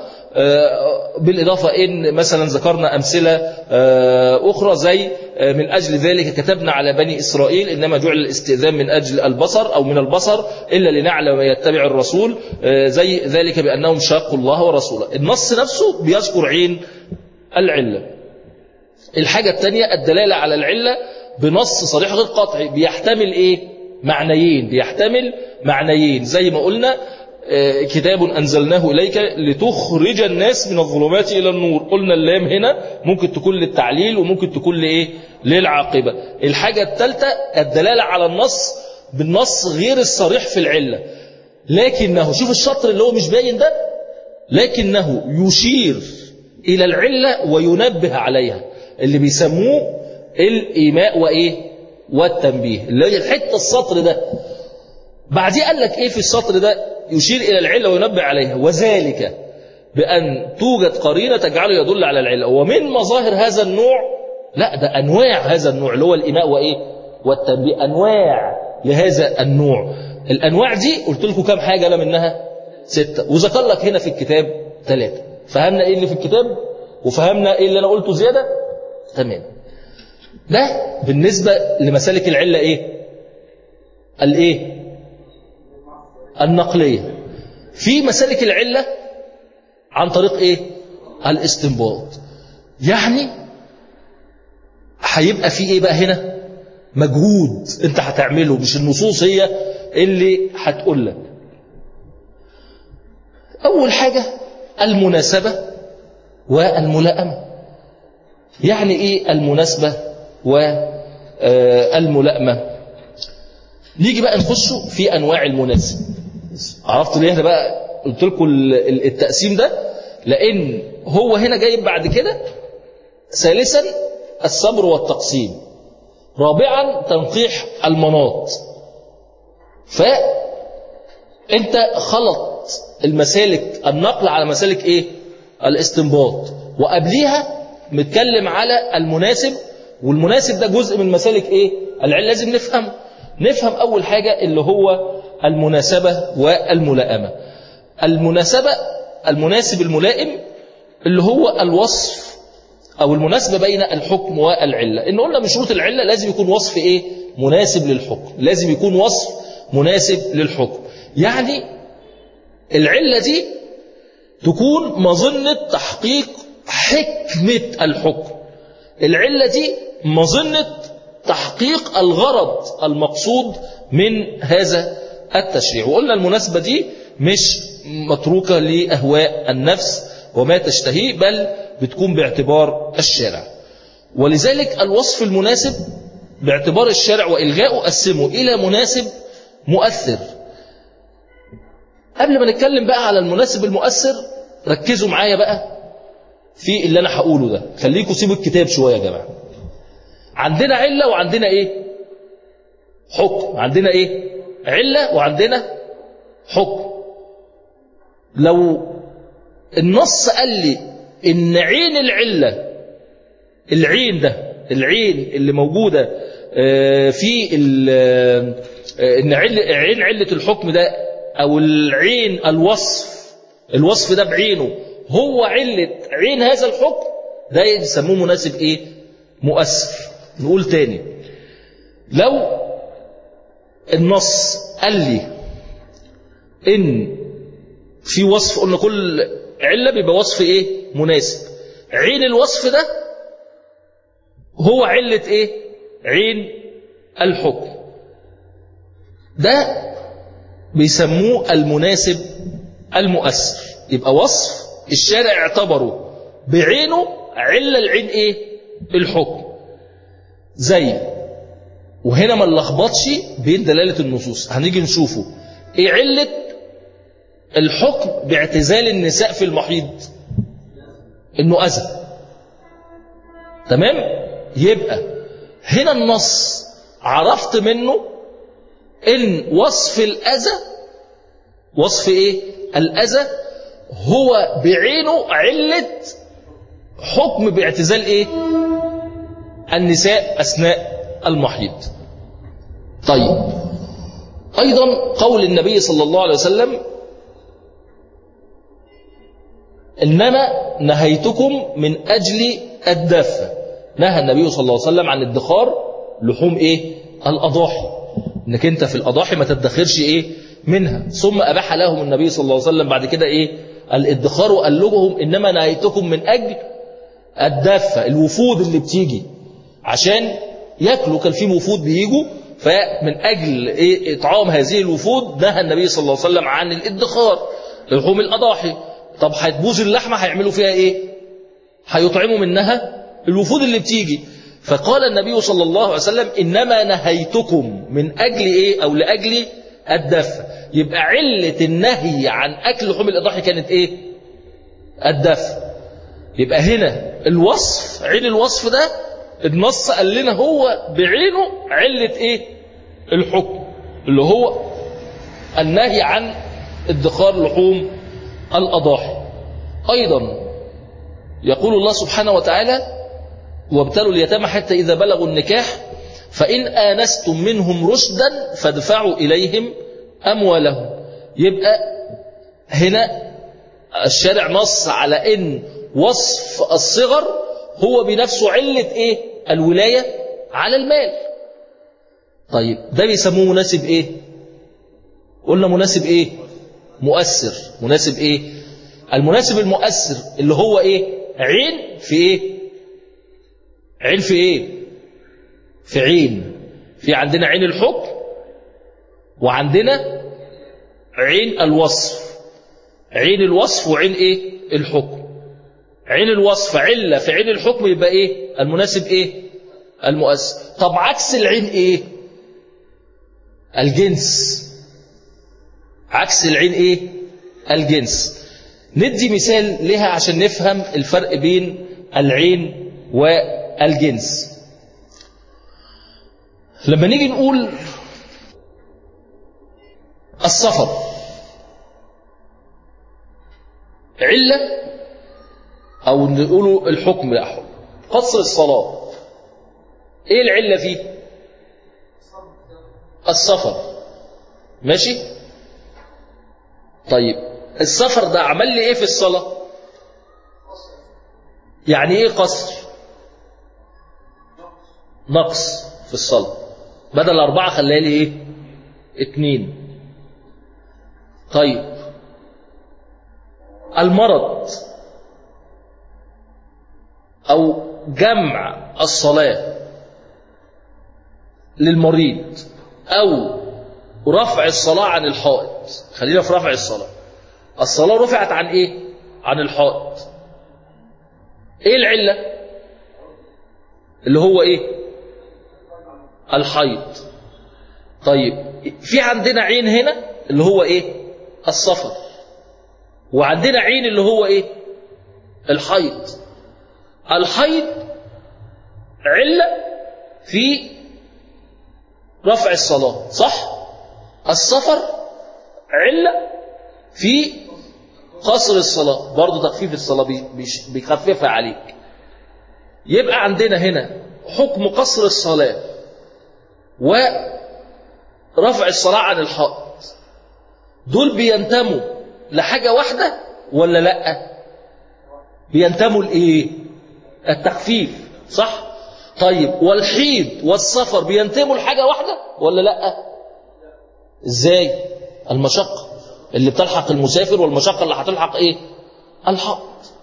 بالإضافة إن مثلا ذكرنا أمثلة أخرى زي من أجل ذلك كتبنا على بني إسرائيل إنما جعل الاستئذان من أجل البصر أو من البصر إلا لنعلم ما يتبع الرسول زي ذلك بأنهم شاقوا الله ورسوله النص نفسه بيذكر عين العلة الحاجة الثانية الدلالة على العلة بنص صريح غير قاطعي بيحتمل إيه معنيين بيحتمل معنيين زي ما قلنا كتاب أنزلناه إليك لتخرج الناس من الظلمات إلى النور قلنا اللام هنا ممكن تكون للتعليل وممكن تكون لإيه للعاقبة الحاجة الثالثة الدلالة على النص بالنص غير الصريح في العلة لكنه شوف الشطر اللي هو مش باين ده لكنه يشير إلى العلة وينبه عليها اللي بيسموه الإيماء وإيه والتنبيه اللي هي الحتة السطر ده بعديه قال لك ايه في السطر ده يشير الى العله وينبه عليها وذلك بان توجد قرينه تجعله يدل على العله ومن مظاهر هذا النوع لا ده انواع هذا النوع اللي هو الاناء وايه والتنبيه انواع لهذا النوع الانواع دي قلت لكم كام حاجه لا منها ستة وذكر لك هنا في الكتاب ثلاثة فهمنا ايه اللي في الكتاب وفهمنا ايه اللي انا قلته زيادة تمام ده بالنسبة لمسالك العلة ايه الايه النقلية في مسالك العلة عن طريق ايه الاستنباط يعني هيبقى في ايه بقى هنا مجهود انت هتعمله مش النصوص هي اللي هتقول لك اول حاجة المناسبة والملائمة يعني ايه المناسبة والملائمة نيجي بقى نخش في انواع المناسب عرفت ليه انا بقى قلت لكم التقسيم ده لان هو هنا جايب بعد كده ثالثا الصبر والتقسيم رابعا تنقيح المناط فانت خلط المسالك النقل على مسالك ايه الاستنباط وقبليها متكلم على المناسب والمناسب ده جزء من مسالك ايه العلم لازم نفهم نفهم اول حاجة اللي هو المناسبة والملائمة المناسبة المناسب الملائم اللي هو الوصف او المناسبة بين الحكم والعلة ان قلنا من شروط العلة لازم يكون وصف ايه مناسب للحكم لازم يكون وصف مناسب للحكم يعني العلة دي تكون مظنة تحقيق حكمة الحكم العلة دي مظنة تحقيق الغرض المقصود من هذا التشريع وقلنا المناسبة دي مش متروكة لأهواء النفس وما تشتهيه بل بتكون باعتبار الشارع ولذلك الوصف المناسب باعتبار الشارع وإلغاءه قسمه إلى مناسب مؤثر قبل ما نتكلم بقى على المناسب المؤثر ركزوا معايا بقى في اللي أنا هقوله ده خليكم سيبوا الكتاب شوية يا جماعة عندنا علة وعندنا إيه حكم عندنا إيه علة وعندنا حكم لو النص قال لي إن عين العلة العين ده العين اللي موجودة في إن عين علة الحكم ده أو العين الوصف الوصف ده بعينه هو علة عين هذا الحكم ده يسموه مناسب إيه مؤثر نقول تاني لو النص قال لي إن في وصف قلنا كل علة بيبقى وصف إيه مناسب عين الوصف ده هو علة إيه عين الحكم ده بيسموه المناسب المؤثر يبقى وصف الشارع اعتبره بعينه علة العين ايه الحكم زي وهنا ما نلخبطش بين دلالة النصوص هنيجي نشوفه ايه علة الحكم باعتزال النساء في المحيض انه اذى تمام يبقى هنا النص عرفت منه ان وصف الاذى وصف ايه الاذى هو بعينه علة حكم باعتزال ايه النساء اثناء المحيض طيب ايضا قول النبي صلى الله عليه وسلم انما نهيتكم من اجل الدافه نهى النبي صلى الله عليه وسلم عن ادخار لحوم ايه الاضاحي انك انت في الاضاحي ما تدخرش ايه منها ثم اباح لهم النبي صلى الله عليه وسلم بعد كده ايه الادخار وقال لهم انما نهيتكم من اجل الدافه الوفود اللي بتيجي عشان ياكلوا كان في وفود بيجوا فمن اجل إيه اطعام هذه الوفود نهى النبي صلى الله عليه وسلم عن الادخار لحوم الاضاحي طب هتبوظ اللحمه هيعملوا فيها ايه هيطعموا منها الوفود اللي بتيجي فقال النبي صلى الله عليه وسلم إنما نهيتكم من أجل إيه أو لأجل الدفع يبقى علة النهي عن أكل لحوم الإضاحي كانت إيه الدفع يبقى هنا الوصف عين الوصف ده النص قال لنا هو بعينه علة إيه الحكم اللي هو النهي عن ادخار لحوم الأضاحي أيضا يقول الله سبحانه وتعالى وابتلوا اليتامى حتى إذا بلغوا النكاح فإن آنستم منهم رشدا فادفعوا إليهم أموالهم يبقى هنا الشارع نص على إن وصف الصغر هو بنفسه علة إيه الولاية على المال طيب ده بيسموه مناسب إيه قلنا مناسب إيه مؤثر مناسب إيه المناسب المؤثر اللي هو إيه عين في إيه عين في إيه في عين في عندنا عين الحكم وعندنا عين الوصف عين الوصف وعين ايه الحكم عين الوصف علة في عين الحكم يبقى ايه المناسب ايه المؤثر طب عكس العين ايه الجنس عكس العين ايه الجنس ندي مثال لها عشان نفهم الفرق بين العين والجنس لما نيجي نقول السفر علة أو نقوله الحكم لا حكم قصر الصلاة إيه العلة فيه السفر ماشي طيب السفر ده عمل لي إيه في الصلاة يعني إيه قصر نقص في الصلاة بدل أربعة خليها لي إيه اتنين طيب المرض أو جمع الصلاة للمريض أو رفع الصلاة عن الحائط خلينا في رفع الصلاة الصلاة رفعت عن إيه عن الحائط إيه العلة اللي هو إيه الحيض طيب في عندنا عين هنا اللي هو ايه السفر وعندنا عين اللي هو ايه الحيض الحيض علة في رفع الصلاة صح السفر علة في قصر الصلاة برضه تخفيف الصلاة بيخففها عليك يبقى عندنا هنا حكم قصر الصلاة ورفع الصلاة عن الحائط دول بينتموا لحاجة واحدة ولا لا بينتموا لإيه التخفيف صح طيب والحيض والسفر بينتموا لحاجة واحدة ولا لا ازاي المشقة اللي بتلحق المسافر والمشقة اللي هتلحق ايه الحائط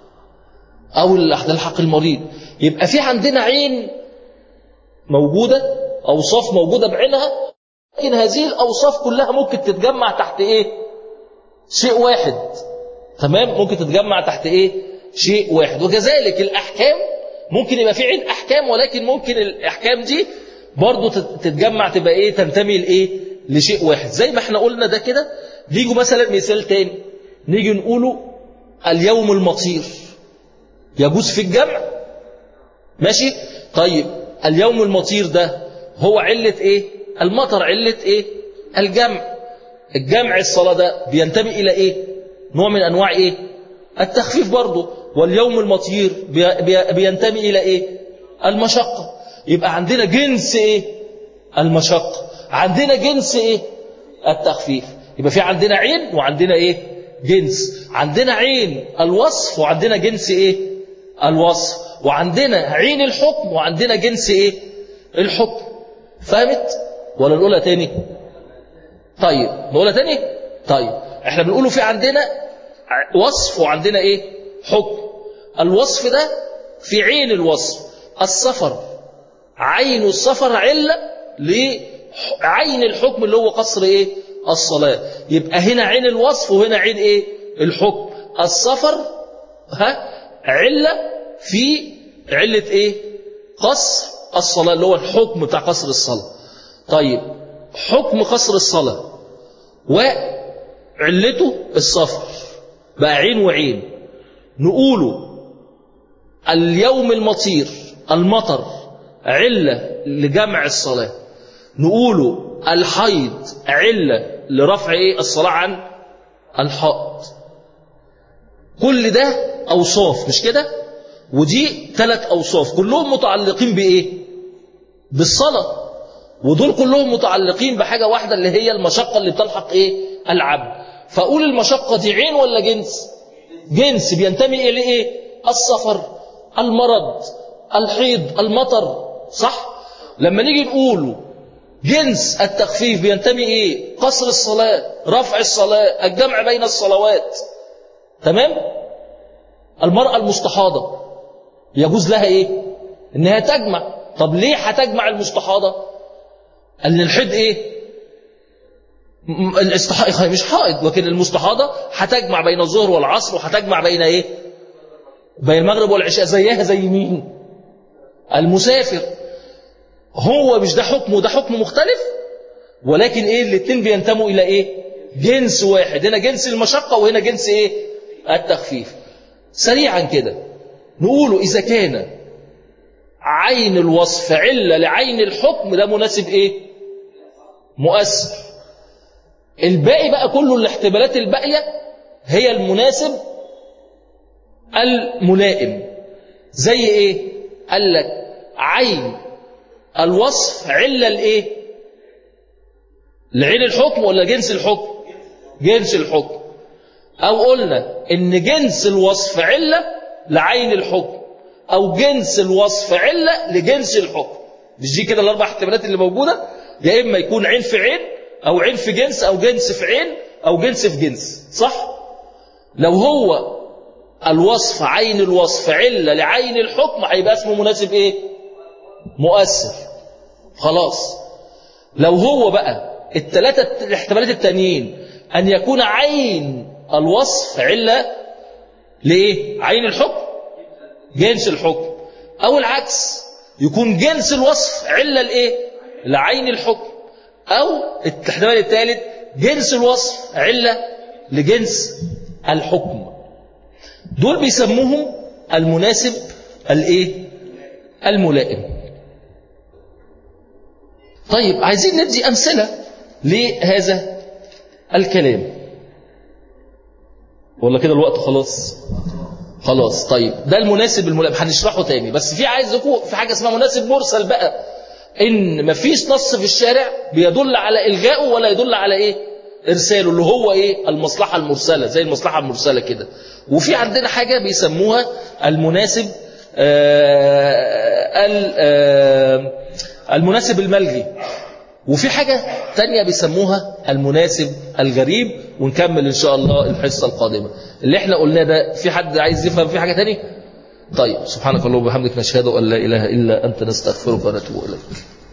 او اللي هتلحق المريض يبقى في عندنا عين موجودة أوصاف موجودة بعينها لكن هذه الأوصاف كلها ممكن تتجمع تحت إيه شيء واحد تمام ممكن تتجمع تحت إيه شيء واحد وكذلك الأحكام ممكن يبقى في عين أحكام ولكن ممكن الأحكام دي برضو تتجمع تبقى إيه تنتمي لإيه لشيء واحد زي ما احنا قلنا ده كده نيجوا مثلا مثال تاني نيجي نقوله اليوم المطير يجوز في الجمع ماشي طيب اليوم المطير ده هو علة ايه المطر علة ايه الجمع الجمع الصلاة ده بينتمي الى ايه نوع من انواع ايه التخفيف برضه واليوم المطير بي بي بينتمي الى ايه المشقة يبقى عندنا جنس ايه المشقة عندنا جنس ايه التخفيف يبقى في عندنا عين وعندنا ايه جنس عندنا عين الوصف وعندنا جنس ايه الوصف وعندنا عين الحكم وعندنا جنس ايه الحكم فهمت ولا نقولها تاني طيب نقولها تاني طيب احنا بنقوله في عندنا وصف وعندنا ايه حكم الوصف ده في عين الوصف السفر عين السفر علة لعين الحكم اللي هو قصر ايه الصلاة يبقى هنا عين الوصف وهنا عين ايه الحكم السفر ها علة في علة ايه قصر الصلاة اللي هو الحكم بتاع قصر الصلاة طيب حكم قصر الصلاة وعلته السفر بقى عين وعين نقوله اليوم المطير المطر علة لجمع الصلاة نقوله الحيض علة لرفع ايه الصلاة عن الحائط كل ده أوصاف مش كده ودي ثلاث أوصاف كلهم متعلقين بإيه بالصلاة ودول كلهم متعلقين بحاجة واحدة اللي هي المشقة اللي بتلحق إيه العبد فأقول المشقة دي عين ولا جنس جنس بينتمي إلى إيه السفر المرض الحيض المطر صح لما نيجي نقوله جنس التخفيف بينتمي إيه قصر الصلاة رفع الصلاة الجمع بين الصلوات تمام المرأة المستحاضة يجوز لها ايه انها تجمع طب ليه هتجمع المستحاضة قال الحد ايه الاستحاضة مش حائض لكن المستحاضة هتجمع بين الظهر والعصر وهتجمع بين ايه بين المغرب والعشاء زيها زي مين المسافر هو مش ده حكم وده حكم مختلف ولكن ايه الاثنين بينتموا الى ايه جنس واحد هنا جنس المشقة وهنا جنس ايه التخفيف سريعا كده نقول إذا كان عين الوصف علة لعين الحكم ده مناسب إيه مؤثر الباقي بقى كله الاحتمالات الباقية هي المناسب الملائم زي إيه قال لك عين الوصف علة لإيه لعين الحكم ولا جنس الحكم جنس الحكم أو قلنا إن جنس الوصف علة لعين الحكم أو جنس الوصف علة لجنس الحكم مش دي كده الأربع احتمالات اللي موجودة يا إما يكون عين في عين أو عين في جنس أو جنس في عين أو جنس في جنس صح؟ لو هو الوصف عين الوصف علة لعين الحكم هيبقى اسمه مناسب إيه؟ مؤثر خلاص لو هو بقى الثلاثة الاحتمالات التانيين أن يكون عين الوصف علة لإيه؟ عين الحكم جنس الحكم أو العكس يكون جنس الوصف علة لإيه؟ لعين الحكم أو الاحتمال الثالث جنس الوصف علة لجنس الحكم دول بيسموهم المناسب الإيه؟ الملائم طيب عايزين ندي أمثلة لهذا الكلام ولا كده الوقت خلاص خلاص طيب ده المناسب الملائم هنشرحه تاني بس في عايزكم في حاجه اسمها مناسب مرسل بقى ان مفيش نص في الشارع بيدل على الغائه ولا يدل على ايه ارساله اللي هو ايه المصلحه المرسله زي المصلحه المرسله كده وفي عندنا حاجه بيسموها المناسب آه آه المناسب الملغي وفي حاجة تانية بيسموها المناسب الغريب ونكمل إن شاء الله الحصة القادمة اللي احنا قلناه ده في حد عايز يفهم في حاجة تانية طيب سبحانك اللهم وبحمدك نشهد أن لا إله إلا أنت نستغفرك ونتوب إليك